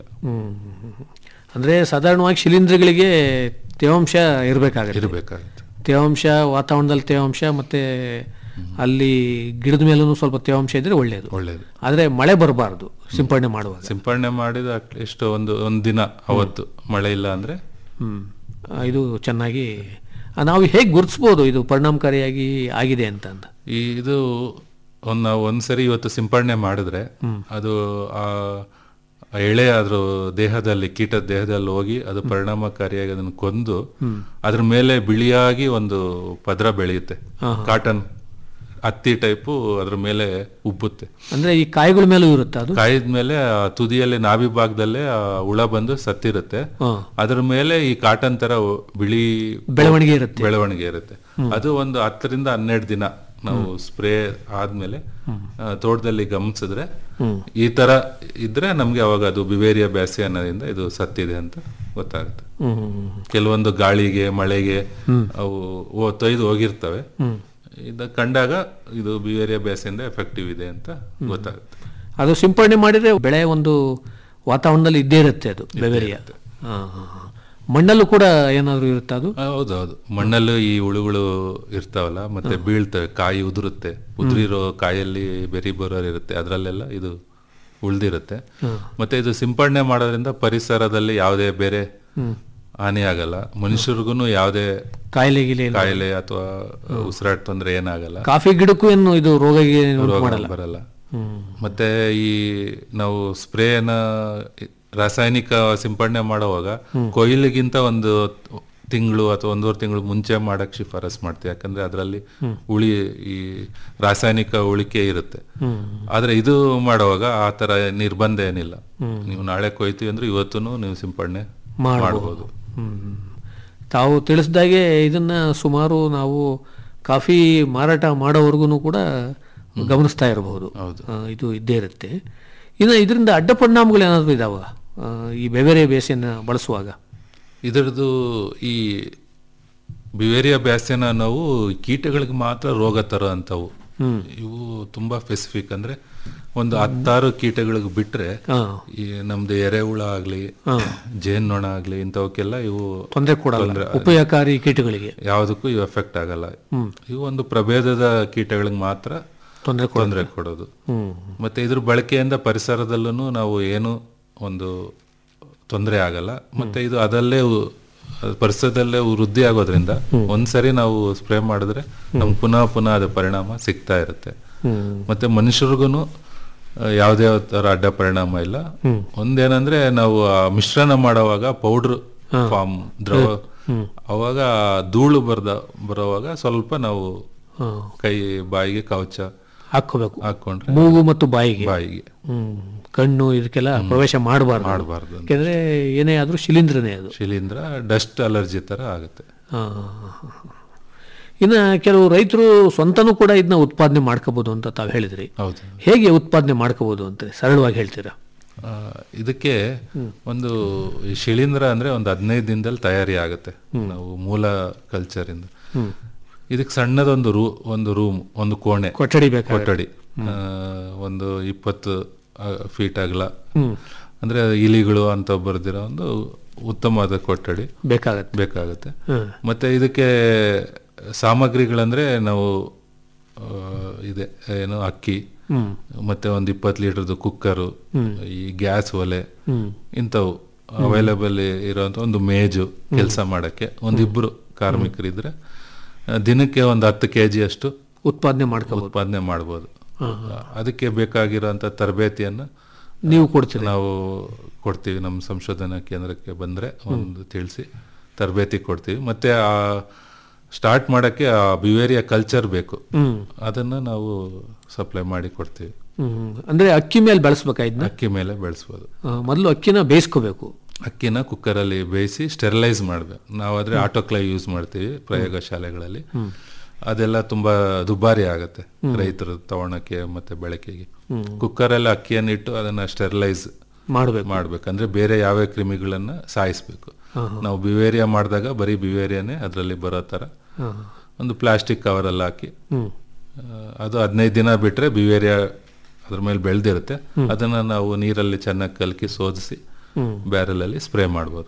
S3: ಅಂದ್ರೆ ಸಾಧಾರಣವಾಗಿ ಶಿಲೀಂಧ್ರಗಳಿಗೆ ತೇವಾಂಶ ಇರಬೇಕಾಗುತ್ತೆ
S8: ಇರಬೇಕಾಗುತ್ತೆ
S3: ತೇವಾಂಶ ವಾತಾವರಣದಲ್ಲಿ ತೇವಾಂಶ ಮತ್ತೆ ಅಲ್ಲಿ ಗಿಡದ ಮೇಲೂ ಸ್ವಲ್ಪ ತೇವಾಂಶ ಇದ್ರೆ ಒಳ್ಳೆಯದು
S8: ಒಳ್ಳೇದು
S3: ಆದ್ರೆ ಮಳೆ ಬರಬಾರದು ಸಿಂಪಡಣೆ ಮಾಡುವಾಗ
S8: ಸಿಂಪಡಣೆ ಮಾಡಿದ ಅಟ್ಲೀಸ್ಟ್ ಒಂದು ಒಂದ್ ದಿನ ಅವತ್ತು ಮಳೆ ಇಲ್ಲ ಅಂದ್ರೆ
S3: ಹ್ಮ್ ಆ, ಇದು ಚೆನ್ನಾಗಿ ಆ, ನಾವು ಹೇಗೆ ಗುರುತಿಸ್ಬೋದು ಇದು ಪರಿಣಾಮಕಾರಿಯಾಗಿ ಆಗಿದೆ ಅಂತ ಅಂತ
S8: ಈ ಇದು ಒಂದ್ ನಾವು ಒಂದ್ಸರಿ ಇವತ್ತು ಸಿಂಪಡಣೆ ಮಾಡಿದ್ರೆ ಅದು ಆ ಆ ಎಳೆ ಅದ್ರ ದೇಹದಲ್ಲಿ ಕೀಟದ ದೇಹದಲ್ಲಿ ಹೋಗಿ ಅದು ಪರಿಣಾಮಕಾರಿಯಾಗಿ ಅದನ್ನು ಕೊಂದು ಅದ್ರ ಮೇಲೆ ಬಿಳಿಯಾಗಿ ಒಂದು ಪದ್ರ ಬೆಳೆಯುತ್ತೆ ಕಾಟನ್ ಹತ್ತಿ ಟೈಪು ಅದ್ರ ಮೇಲೆ ಉಬ್ಬುತ್ತೆ
S3: ಅಂದ್ರೆ ಈ ಕಾಯಿಗಳ ಮೇಲೂ ಇರುತ್ತೆ ಅದು
S8: ಕಾಯಿದ ಮೇಲೆ ಆ ತುದಿಯಲ್ಲಿ ನಾಭಿ ಭಾಗದಲ್ಲೇ ಆ ಹುಳ ಬಂದು ಸತ್ತಿರುತ್ತೆ
S3: ಹಾ.
S8: ಅದ್ರ ಮೇಲೆ ಈ ಕಾಟನ್ ತರ ಬಿಳಿ
S3: ಬೆಳವಣಿಗೆ ಇರುತ್ತೆ
S8: ಬೆಳವಣಿಗೆ ಇರುತ್ತೆ ಅದು ಒಂದು ಹತ್ತರಿಂದ ಹನ್ನೆರಡು ದಿನ ನಾವು ಸ್ಪ್ರೇ ಆದ್ಮೇಲೆ ಆ, ತೋಟದಲ್ಲಿ ಗಮನಿಸಿದ್ರೆ ಈ ತರ ಇದ್ರೆ ನಮ್ಗೆ ಅವಾಗ ಅದು ಬಿವೇರಿಯಾ ಬ್ಯಾಸಿ ಅನ್ನೋದ್ರಿಂದ ಇದು ಸತ್ತಿದೆ ಅಂತ ಗೊತ್ತಾಗುತ್ತೆ ಕೆಲವೊಂದು ಗಾಳಿಗೆ ಮಳೆಗೆ ಅವು ಓ- ತೊಯ್ದು ಹೋಗಿರ್ತವೆ ಇದ ಕಂಡಾಗ ಇದು ಬಿವೇರಿಯಾ ಬ್ಯಾಸಿಯಿಂದ ಎಫೆಕ್ಟಿವ್ ಇದೆ ಅಂತ ಗೊತ್ತಾಗುತ್ತೆ
S3: ಅದು ಸಿಂಪಡಣೆ ಮಾಡಿದ್ರೆ ಬೆಳೆ ಒಂದು ವಾತಾವರಣದಲ್ಲಿ ಇದ್ದೇ ಇರುತ್ತೆ ಅದು ಬೆವೆರಿಯ ಮಣ್ಣಲ್ಲೂ ಕೂಡ ಏನಾದ್ರು ಇರುತ್ತೆ ಅದು
S8: ಆ, ಹೌದೌದು ಮಣ್ಣಲ್ಲೂ ಈ ಹುಳುಗಳು ಇರ್ತಾವಲ್ಲ ಮತ್ತೆ ಬೀಳ್ತವೆ ಕಾಯಿ ಉದುರುತ್ತೆ ಉದುರಿರೋ ಕಾಯಲ್ಲಿ ಬೆರಿ ಬರೋರ್ ಇರುತ್ತೆ ಅದರಲ್ಲೆಲ್ಲ ಇದು ಉಳ್ದಿರುತ್ತೆ ಮತ್ತೆ ಇದು ಸಿಂಪಡಣೆ ಮಾಡೋದ್ರಿಂದ ಪರಿಸರದಲ್ಲಿ ಯಾವುದೇ ಬೇರೆ ಹಾನಿ ಆಗಲ್ಲ ಮನುಷ್ಯರಿಗೂ ಯಾವುದೇ
S3: ಕಾಯಿಲೆ ಗಿಲೆ ಇಲ್ಲ.
S8: ಕಾಯಿಲೆ ಅಥವಾ ಉಸಿರಾಟ ತೊಂದರೆ ಏನಾಗಲ್ಲ
S3: ಕಾಫಿ ಗಿಡಕ್ಕೂ ಏನು ಇದು ರೋಗ ಗಿ- ಉಂಟು
S8: ರೋಗ
S3: ಮಾಡಲ್ಲ
S8: ಬರಲ್ಲ ಮತ್ತೆ ಈ ನಾವು ಸ್ಪ್ರೇನ ರಾಸಾಯನಿಕ ಸಿಂಪಡಣೆ ಮಾಡುವಾಗ ಕೊಯ್ಲಿಗಿಂತ ಒಂದು ತಿಂಗಳು ಅಥವಾ ಒಂದೂವರೆ ತಿಂಗಳು ಮುಂಚೆ ಮಾಡಕ್ ಶಿಫಾರಸ್ ಮಾಡ್ತೀವಿ ಯಾಕಂದ್ರೆ ಅದರಲ್ಲಿ ಉಳಿ ಈ ರಾಸಾಯನಿಕ ಉಳಿಕೆ ಇರುತ್ತೆ ಆದ್ರೆ ಇದು ಮಾಡುವಾಗ ಆ ತರ ನಿರ್ಬಂಧ ಏನಿಲ್ಲ ನೀವು ನಾಳೆ ಕೊಯ್ತೀವಿ ಅಂದ್ರೆ ಇವತ್ತು ನೀವು ಸಿಂಪಡಣೆ ಮಾಡಬಹುದು
S3: ಹ್ಮ್. ತಾವು ತಿಳಿಸ್ದಾಗೆ ಇದನ್ನ ಸುಮಾರು ನಾವು ಕಾಫಿ ಮಾರಾಟ ಮಾಡೋವರೆಗೂ ಕೂಡ ಗಮನಿಸ್ತಾ ಇರಬಹುದು ಆ, ಇದು ಇದ್ದೇ ಇರುತ್ತೆ ಇನ್ನು ಇದರಿಂದ ಅಡ್ಡ ಪರಿಣಾಮಗಳು ಏನಾದರೂ ಇದಾವ ಆ, ಈ ಬೆವೆರೆ ಬೇಸಿಯನ್ನು ಬಳಸುವಾಗ
S8: ಇದರದ್ದು ಈ ಬಿವೇರಿಯಾ ಬ್ಯಾಸ್ಯನ ನಾವು ಕೀಟಗಳಿಗೆ ಮಾತ್ರ ರೋಗ ತರೋ ಅಂತವು ಇವು ತುಂಬಾ ಸ್ಪೆಸಿಫಿಕ್ ಅಂದ್ರೆ ಒಂದು ಹತ್ತಾರು ಕೀಟಗಳಿಗೆ ಬಿಟ್ರೆ
S3: ಹಾ.
S8: ಈ ನಮ್ದು ಎರೆಹುಳ ಆಗ್ಲಿ ಜೇನ್ನೊಣ ಆಗ್ಲಿ ಇಂಥವಕ್ಕೆಲ್ಲ ಇವು
S3: ತೊಂದರೆ ಕೊಡಲ್ಲ ಉಪಯೋಗಕಾರಿ ಕೀಟಗಳಿಗೆ
S8: ಯಾವುದಕ್ಕೂ ಇವು ಎಫೆಕ್ಟ್ ಆಗಲ್ಲ ಇವು ಒಂದು ಪ್ರಭೇದದ ಕೀಟಗಳಿಗೆ ಮಾತ್ರ
S3: ತೊಂದರೆ
S8: ತೊಂದರೆ ಕೊಡೋದು ಮತ್ತೆ ಇದ್ರ ಬಳಕೆಯಿಂದ ಪರಿಸರದಲ್ಲೂ ನಾವು ಏನು ಒಂದು ತೊಂದರೆ ಆಗಲ್ಲ ಮತ್ತೆ ಇದು ಅದಲ್ಲೇ ಉ- ಪರಿಸರದಲ್ಲೇ ವೃದ್ಧಿ ಆಗೋದ್ರಿಂದ ಒಂದ್ಸರಿ ನಾವು ಸ್ಪ್ರೇ ಮಾಡಿದ್ರೆ ನಮ್ಗೆ ಪುನಃ ಪುನಃ ಅದು ಪರಿಣಾಮ ಸಿಗ್ತಾ ಇರುತ್ತೆ ಮತ್ತೆ ಮನುಷ್ಯರಿಗೂ ಯಾವುದೇ ತರ ಅಡ್ಡ ಪರಿಣಾಮ ಇಲ್ಲ ಒಂದೇನಂದ್ರೆ ನಾವು ಆ ಮಿಶ್ರಣ ಮಾಡುವಾಗ ಪೌಡರ್ ಫಾರ್ಮ್ ದ್ರವ ಅವಾಗ ಧೂಳು ಬರ್ದ ಬರೋವಾಗ ಸ್ವಲ್ಪ ನಾವು ಕೈ ಬಾಯಿಗೆ ಕವಚ
S3: ಹಾಕೋಬೇಕು
S8: ಹಾಕೊಂಡ್ರೆ
S3: ಮೂಗು ಮತ್ತು ಬಾಯಿಗೆ
S8: ಬಾಯಿಗೆ
S3: ಹ್ಮ್ ಕಣ್ಣು ಇದಕ್ಕೆಲ್ಲ ಪ್ರವೇಶ ಮಾಡಬಾರ್ದು
S8: ಮಾಡಬಾರ್ದು
S3: ಯಾಕೆಂದ್ರೆ ಏನೇ ಆದ್ರೂ ಶಿಲೀಂಧ್ರನೇ ಅದು
S8: ಶಿಲೀಂಧ್ರ ಡಸ್ಟ್ ಅಲರ್ಜಿ ತರ ಆಗುತ್ತೆ
S3: ಆ, ಇನ್ನು ಕೆಲವು ರೈತರು ಸ್ವಂತನೂ ಕೂಡ ಇದನ್ನ ಉತ್ಪಾದನೆ ಮಾಡ್ಕೋಬಹುದು ಅಂತ ತಾವು ಹೇಳಿದ್ರಿ
S8: ಹೌದು
S3: ಹೇಗೆ ಉತ್ಪಾದನೆ ಮಾಡ್ಕೋಬಹುದು ಅಂತ ಸರಳವಾಗಿ ಹೇಳ್ತೀರಾ
S8: ಆ, ಇದಕ್ಕೆ ಒಂದು ಈ ಶಿಲೀಂಧ್ರ ಅಂದ್ರೆ ಒಂದು ಹದಿನೈದು ದಿನದಲ್ಲಿ ತಯಾರಿ ಆಗುತ್ತೆ ನಾವು ಮೂಲ ಕಲ್ಚರ್ ಇಂದ ಇದಕ್ಕೆ ಸಣ್ಣದೊಂದು ರೂ ಒಂದು ರೂಮ್ ಒಂದು ಕೋಣೆ
S3: ಕೊಠಡಿ ಬೇಕಾಗುತ್ತೆ.
S8: ಕೊಠಡಿ ಆ, ಒಂದು ಇಪ್ಪತ್ತು ಫೀಟ್ ಅಗಲ ಅಂದ್ರೆ ಇಲಿಗಳು ಅಂತ ಬರ್ದಿರೋ ಒಂದು ಉತ್ತಮವಾದ ಕೊಠಡಿ
S3: ಬೇಕಾಗತ್ತೆ
S8: ಬೇಕಾಗುತ್ತೆ
S3: ಹ್ಮ್.
S8: ಮತ್ತೆ ಇದಕ್ಕೆ ಸಾಮಗ್ರಿಗಳಂದ್ರೆ ನಾವು ಆ, ಇದೆ ಏನು ಅಕ್ಕಿ ಮತ್ತೆ ಒಂದು ಇಪ್ಪತ್ತು ಲೀಟರ್ದು ಕುಕ್ಕರು ಈ ಗ್ಯಾಸ್ ಒಲೆ ಇಂಥವು ಅವೈಲೇಬಲ್ ಇರುವಂತ ಒಂದು ಮೇಜು ಕೆಲಸ ಮಾಡಕ್ಕೆ ಒಂದಿಬ್ರು ಕಾರ್ಮಿಕರಿದ್ರೆ ಆ, ದಿನಕ್ಕೆ ಒಂದು ಹತ್ತು ಕೆ ಅಷ್ಟು
S3: ಉತ್ಪಾದನೆ ಮಾಡ್ಕೋಬಹುದು
S8: ಉತ್ಪಾದನೆ ಮಾಡ್ಬೋದು ಅದಕ್ಕೆ ಬೇಕಾಗಿರೋಂಥ ತರಬೇತಿಯನ್ನ
S3: ನೀವು ಕೊಡ್ತೀರಿ
S8: ನಾವು ಕೊಡ್ತೀವಿ ನಮ್ಮ ಸಂಶೋಧನಾ ಕೇಂದ್ರಕ್ಕೆ ಬಂದ್ರೆ ಒಂದು ತಿಳಿಸಿ ತರಬೇತಿ ಕೊಡ್ತೀವಿ ಮತ್ತೆ ಆ ಸ್ಟಾರ್ಟ್ ಮಾಡಕ್ಕೆ ಆ ಬಿವೇರಿಯ ಕಲ್ಚರ್ ಬೇಕು ಅದನ್ನ ನಾವು ಸಪ್ಲೈ ಮಾಡಿ ಕೊಡ್ತೀವಿ
S3: ಹ್ಮ್. ಅಂದ್ರೆ ಅಕ್ಕಿ ಮೇಲೆ ಬೆಳೆಸ್ಬೇಕಾ ಇದನ್ನ
S8: ಅಕ್ಕಿ ಮೇಲೆ ಬೆಳೆಸ್ಬೋದು
S3: ಮೊದಲು ಅಕ್ಕಿನ ಬೇಯಿಸ್ಕೋಬೇಕು
S8: ಅಕ್ಕಿನ ಕುಕ್ಕರಲ್ಲಿ ಬೇಯಿಸಿ ಸ್ಟೆರಿಲೈಸ್ ಮಾಡ್ಬೇಕು ನಾವಾದ್ರೆ ಆಟೋಕ್ಲೈ ಯೂಸ್ ಮಾಡ್ತೀವಿ ಪ್ರಯೋಗಶಾಲೆಗಳಲ್ಲಿ ಅದೆಲ್ಲ ತುಂಬಾ ದುಬಾರಿ ಆಗುತ್ತೆ ರೈತರು ತಗೊಳಕ್ಕೆ ಮತ್ತೆ ಬಳಕೆಗೆ ಕುಕ್ಕರಲ್ಲಿ ಅಕ್ಕಿಯನ್ನು ಇಟ್ಟು ಅದನ್ನ ಸ್ಟೆರಿಲೈಸ್
S3: ಮಾಡಬೇಕು
S8: ಮಾಡ್ಬೇಕು ಅಂದ್ರೆ ಬೇರೆ ಯಾವ ಕ್ರಿಮಿಗಳನ್ನ ಸಾಯಿಸ್ಬೇಕು ನಾವು ಬಿವೇರಿಯಾ ಮಾಡಿದಾಗ ಬರೀ ಬಿವೇರಿಯಾನೇ ಅದರಲ್ಲಿ ಬರೋ ತರ ಒಂದು ಪ್ಲಾಸ್ಟಿಕ್ ಕವರ್ ಅಲ್ಲಿ ಹಾಕಿ ಆ, ಅದು ಹದಿನೈದು ದಿನ ಬಿಟ್ರೆ ಬಿವೇರಿಯಾ ಅದ್ರ ಮೇಲೆ ಬೆಳೆದಿರುತ್ತೆ ಅದನ್ನ ನಾವು ನೀರಲ್ಲಿ ಚೆನ್ನಾಗಿ ಕಲಕಿ ಶೋಧಿಸಿ ಬ್ಯಾರಲ್ ಅಲ್ಲಿ ಸ್ಪ್ರೇ ಮಾಡ್ಬೋದು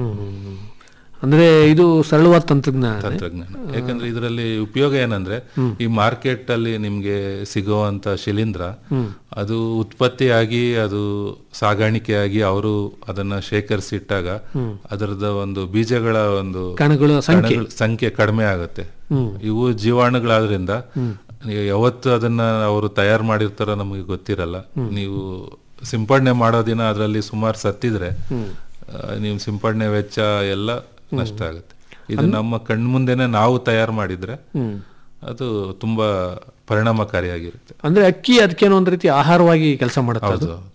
S3: ಅಂದ್ರೆ ಇದು ಸರಳವಾದ ತಂತ್ರಜ್ಞಾನ
S8: ತಂತ್ರಜ್ಞಾನ ಯಾಕಂದ್ರೆ ಇದರಲ್ಲಿ ಉಪಯೋಗ ಏನಂದ್ರೆ ಈ ಮಾರ್ಕೆಟ್ ಅಲ್ಲಿ ನಿಮ್ಗೆ ಸಿಗುವಂತ ಶಿಲೀಂಧ್ರ ಅದು ಉತ್ಪತ್ತಿಯಾಗಿ ಅದು ಸಾಗಾಣಿಕೆಯಾಗಿ ಅವರು ಅದನ್ನ ಶೇಖರಿಸಿಟ್ಟಾಗ ಅದರದ ಒಂದು ಬೀಜಗಳ ಒಂದು
S3: ಕಣಗಳ ಸಂಖ್ಯೆ.
S8: ಕಣಗಳ ಸಂಖ್ಯೆ ಕಡಿಮೆ ಆಗುತ್ತೆ ಇವು ಜೀವಾಣುಗಳಾದ್ರಿಂದ ನೀವು ಯಾವತ್ತು ಅದನ್ನ ಅವರು ತಯಾರು ಮಾಡಿರ್ತಾರೋ ನಮಗೆ ಗೊತ್ತಿರಲ್ಲ ನೀವು ಸಿಂಪಡಣೆ ಮಾಡೋ ದಿನ ಅದರಲ್ಲಿ ಸುಮಾರು ಸತ್ತಿದ್ರೆ ಆ, ನೀವು ಸಿಂಪಡಣೆ ವೆಚ್ಚ ಎಲ್ಲ ನಷ್ಟ ಆಗುತ್ತೆ ಇದು ನಮ್ಮ ಕಣ್ಮುಂದೆನೆ ನಾವು ತಯಾರು ಮಾಡಿದ್ರೆ ಅದು ತುಂಬಾ ಪರಿಣಾಮಕಾರಿಯಾಗಿರುತ್ತೆ
S3: ಅಂದ್ರೆ ಅಕ್ಕಿ ಅದಕ್ಕೇನೋ ಒಂದು ರೀತಿ ಆಹಾರವಾಗಿ ಕೆಲಸ ಮಾಡುತ್ತೆ ಅದು
S8: ಹೌದು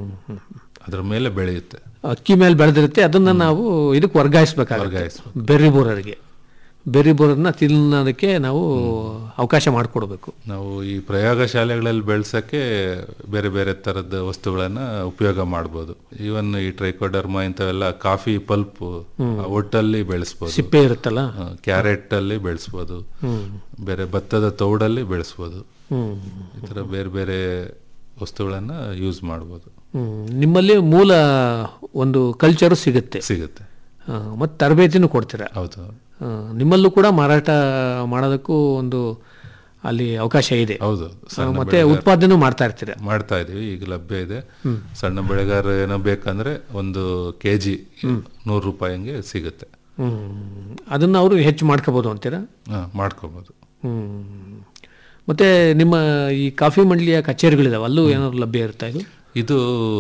S8: ಅದ್ರ ಮೇಲೆ ಬೆಳೆಯುತ್ತೆ
S3: ಅಕ್ಕಿ ಮೇಲೆ ಬೆಳೆದಿರುತ್ತೆ ಅದನ್ನ ನಾವು ಇದಕ್ಕೆ ವರ್ಗಾಯಿಸ್ಬೇಕಾಗುತ್ತೆ
S8: ವರ್ಗಾಯಿಸ್ಬೇಕು.
S3: ಬೆರ್ರಿ ಬೋರರ್ಗೆ ಬೆರ್ರಿ ಬೋರರ್ನ ತಿನ್ನೋದಕ್ಕೆ ನಾವು ಅವಕಾಶ ಮಾಡಿಕೊಡ್ಬೇಕು
S8: ನಾವು ಈ ಪ್ರಯೋಗಶಾಲೆಗಳಲ್ಲಿ ಬೆಳ್ಸಕ್ಕೆ ಬೇರೆ ಬೇರೆ ತರದ ವಸ್ತುಗಳನ್ನ ಉಪಯೋಗ ಮಾಡ್ಬೋದು ಈವನ್ ಈ ಟ್ರೈಕೋಡರ್ಮಾ ಇಂಥವೆಲ್ಲ ಕಾಫಿ ಪಲ್ಪ್ ಒಟ್ಟಲ್ಲಿ ಬೆಳೆಸ್ಬೋದು
S3: ಸಿಪ್ಪೆ ಇರುತ್ತಲ್ಲ
S8: ಕ್ಯಾರೆಟ್ ಅಲ್ಲಿ ಬೆಳೆಸ್ಬೋದು ಬೇರೆ ಭತ್ತದ ತೌಡಲ್ಲಿ ಬೆಳೆಸ್ಬೋದು ಈ ತರ ಬೇರೆ ಬೇರೆ ವಸ್ತುಗಳನ್ನ ಯೂಸ್ ಮಾಡ್ಬೋದು
S3: ಹ್ಮ್. ನಿಮ್ಮಲ್ಲಿ ಮೂಲ ಒಂದು ಕಲ್ಚರು ಸಿಗುತ್ತೆ
S8: ಸಿಗುತ್ತೆ
S3: ಮತ್ತು ತರಬೇತಿನೂ ಕೊಡ್ತೀರಾ
S8: ಹೌದು
S3: ಆ, ನಿಮ್ಮಲ್ಲೂ ಕೂಡ ಮಾರಾಟ ಮಾಡೋದಕ್ಕೂ ಒಂದು ಅಲ್ಲಿ ಅವಕಾಶ ಇದೆ
S8: ಹೌದು
S3: ಆ,
S8: ಸಣ್ಣ
S3: ಮತ್ತೆ
S8: ಬೆಳೆಗಾರ-
S3: ಉತ್ಪಾದನೆ ಮಾಡ್ತಾ ಇರ್ತೀರಾ
S8: ಮಾಡ್ತಾ ಇದೀವಿ ಈಗ ಲಭ್ಯ ಇದೆ ಸಣ್ಣ ಬೆಳೆಗಾರ ಏನೋ ಬೇಕಂದ್ರೆ ಒಂದು ಕೆಜಿ ನೂರು ರೂಪಾಯಿ ಹಂಗೆ ಸಿಗುತ್ತೆ
S3: ಹ್ಮ್ ಅದನ್ನ ಅವರು ಹೆಚ್ಚು ಮಾಡ್ಕೋಬಹುದು ಅಂತೀರಾ
S8: ಹಾ, ಮಾಡ್ಕೊಬೋದು
S3: ಹ್ಮ್ ಮತ್ತೆ ನಿಮ್ಮ ಈ ಕಾಫಿ ಮಂಡಳಿಯ ಕಚೇರಿಗಳಿದಾವೆ ಅಲ್ಲೂ ಏನಾದ್ರು ಲಭ್ಯ ಇರ್ತಾ ಇದು
S8: ಇದು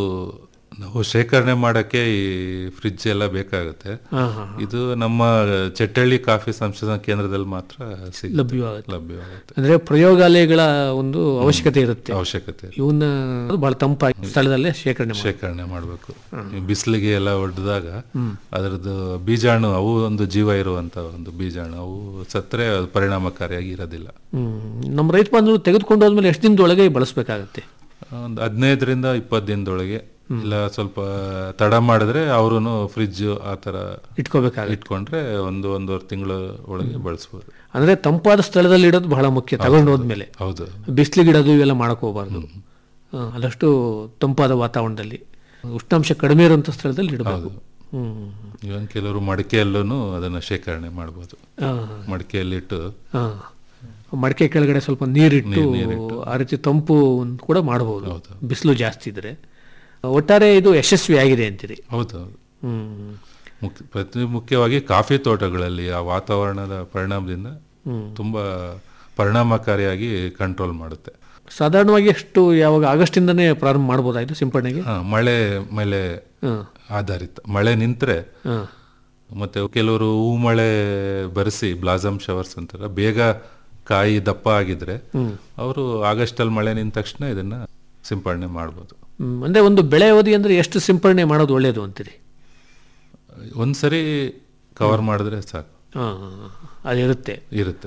S8: ನಾವು ಶೇಖರಣೆ ಮಾಡಕ್ಕೆ ಈ ಫ್ರಿಡ್ಜ್ ಎಲ್ಲ ಬೇಕಾಗುತ್ತೆ
S3: ಹಾ ಹಾ
S8: ಇದು ನಮ್ಮ ಚೆಟ್ಟಳ್ಳಿ ಕಾಫಿ ಸಂಶೋಧನಾ ಕೇಂದ್ರದಲ್ಲಿ ಮಾತ್ರ ಸಿಗುತ್ತೆ
S3: ಲಭ್ಯವಾಗುತ್ತೆ
S8: ಲಭ್ಯವಾಗುತ್ತೆ
S3: ಅಂದ್ರೆ ಪ್ರಯೋಗಾಲಯಗಳ ಒಂದು ಅವಶ್ಯಕತೆ ಇರುತ್ತೆ
S8: ಅವಶ್ಯಕತೆ
S3: ಇವನ್ನ ಬಹಳ ತಂಪಾಗಿ ಸ್ಥಳದಲ್ಲೇ ಶೇಖರಣೆ ಮಾಡಿ
S8: ಶೇಖರಣೆ ಮಾಡಬೇಕು ಬಿಸಿಲಿಗೆ ಎಲ್ಲ ಒಡ್ದಾಗ ಅದರದ್ದು ಬೀಜಾಣು ಅವು ಒಂದು ಜೀವ ಇರುವಂತ ಒಂದು ಬೀಜಾಣು ಅವು ಸತ್ತರೆ ಅದು ಪರಿಣಾಮಕಾರಿಯಾಗಿ ಇರೋದಿಲ್ಲ
S3: ಹ್ಮ್ ನಮ್ಮ ರೈತ ಬಾಂಧವರು ತೆಗೆದುಕೊಂಡು ಹೋದ್ಮೇಲೆ ಎಷ್ಟು ದಿನದೊಳಗೆ ಬಳಸಬೇಕಾಗತ್ತೆ
S8: ಒಂದು ಹದಿನೈದರಿಂದ ಇಪ್ಪತ್ತು ದಿನದೊಳಗೆ ಇಲ್ಲ ಸ್ವಲ್ಪ ತಡ ಮಾಡಿದ್ರೆ ಅವರು ಫ್ರಿಜ್ ಆ ಥರ
S3: ಇಟ್ಕೋಬೇಕಾಗುತ್ತೆ
S8: ಇಟ್ಕೊಂಡ್ರೆ ಒಂದು ಒಂದೂವರೆ ತಿಂಗಳ ಒಳಗೆ ಬಳಸ್ಬೋದು
S3: ಅಂದ್ರೆ ತಂಪಾದ ಸ್ಥಳದಲ್ಲಿ ಇಡೋದು ಬಹಳ ಮುಖ್ಯ ತಗೊಂಡು ಹೋದ್ಮೇಲೆ
S8: ಹೌದು
S3: ಬಿಸಿಲಿಗಿಡೋದು ಇವೆಲ್ಲ ಮಾಡಕ್ ಹೋಗ್ಬಾರ್ದು ಆ, ಆದಷ್ಟು ತಂಪಾದ ವಾತಾವರಣದಲ್ಲಿ ಉಷ್ಣಾಂಶ ಕಡಿಮೆ ಇರುವಂತ ಸ್ಥಳದಲ್ಲಿ ಇಡಬೇಕು ಹ್ಮ್
S8: ಇವನ್ ಕೆಲವರು ಮಡಿಕೆಯಲ್ಲೂ ಅದನ್ನ ಶೇಖರಣೆ ಮಾಡ್ಬೋದು
S3: ಆ,
S8: ಮಡಿಕೆಯಲ್ಲಿಟ್ಟು
S3: ಆ. ಮಡಕೆ ಕೆಳಗಡೆ ಸ್ವಲ್ಪ ನೀರಿಟ್ಟು ಆ ರೀತಿ ತಂಪು ಕೂಡ ಮಾಡಬಹುದು ಬಿಸಿಲು ಜಾಸ್ತಿ ಇದ್ರೆ ಒಟ್ಟಾರೆ ಇದು ಯಶಸ್ವಿ ಆಗಿದೆ ಅಂತೀರಿ
S8: ಹೌದು ಹೌದು
S3: ಹ್ಮ್
S8: ಮುಖ್ಯ ಪ್ರತಿ ಮುಖ್ಯವಾಗಿ ಕಾಫಿ ತೋಟಗಳಲ್ಲಿ ಆ ವಾತಾವರಣದ ಪರಿಣಾಮದಿಂದ ತುಂಬಾ ಪರಿಣಾಮಕಾರಿಯಾಗಿ ಕಂಟ್ರೋಲ್ ಮಾಡುತ್ತೆ
S3: ಸಾಧಾರಣವಾಗಿ ಎಷ್ಟು ಯಾವಾಗ ಆಗಸ್ಟಿಂದನೇ ಪ್ರಾರಂಭ ಮಾಡ್ಬೋದಾಯ್ತು ಸಿಂಪಡಣೆಗೆ
S8: ಹಾ, ಮಳೆ ಮೇಲೆ
S3: ಹ್ಮ್.
S8: ಆಧಾರಿತ ಮಳೆ ನಿಂತ್ರೆ
S3: ಹ್ಮ್.
S8: ಮತ್ತೆ ಕೆಲವರು ಹೂ ಮಳೆ ಬರೆಸಿ ಬ್ಲಾಸಮ್ ಶವರ್ಸ್ ಅಂತಾರ ಬೇಗ ಕಾಯಿ ದಪ್ಪ ಆಗಿದ್ರೆ ಅವರು ಆಗಸ್ಟ್ ಅಲ್ಲಿ ಮಳೆ ನಿಂತ ತಕ್ಷಣ ಇದನ್ನ ಸಿಂಪಡಣೆ ಮಾಡ್ಬೋದು
S3: ಹ್ಮ್. ಅಂದ್ರೆ ಒಂದು ಬೆಳೆ ಅವಧಿ ಅಂದ್ರೆ ಎಷ್ಟು ಸಿಂಪಡಣೆ ಮಾಡೋದು ಒಳ್ಳೇದು ಅಂತೀರಿ
S8: ಒಂದ್ಸರಿ ಕವರ್ ಮಾಡಿದ್ರೆ ಸಾಕು
S3: ಹಾ ಅದಿರುತ್ತೆ
S8: ಇರುತ್ತೆ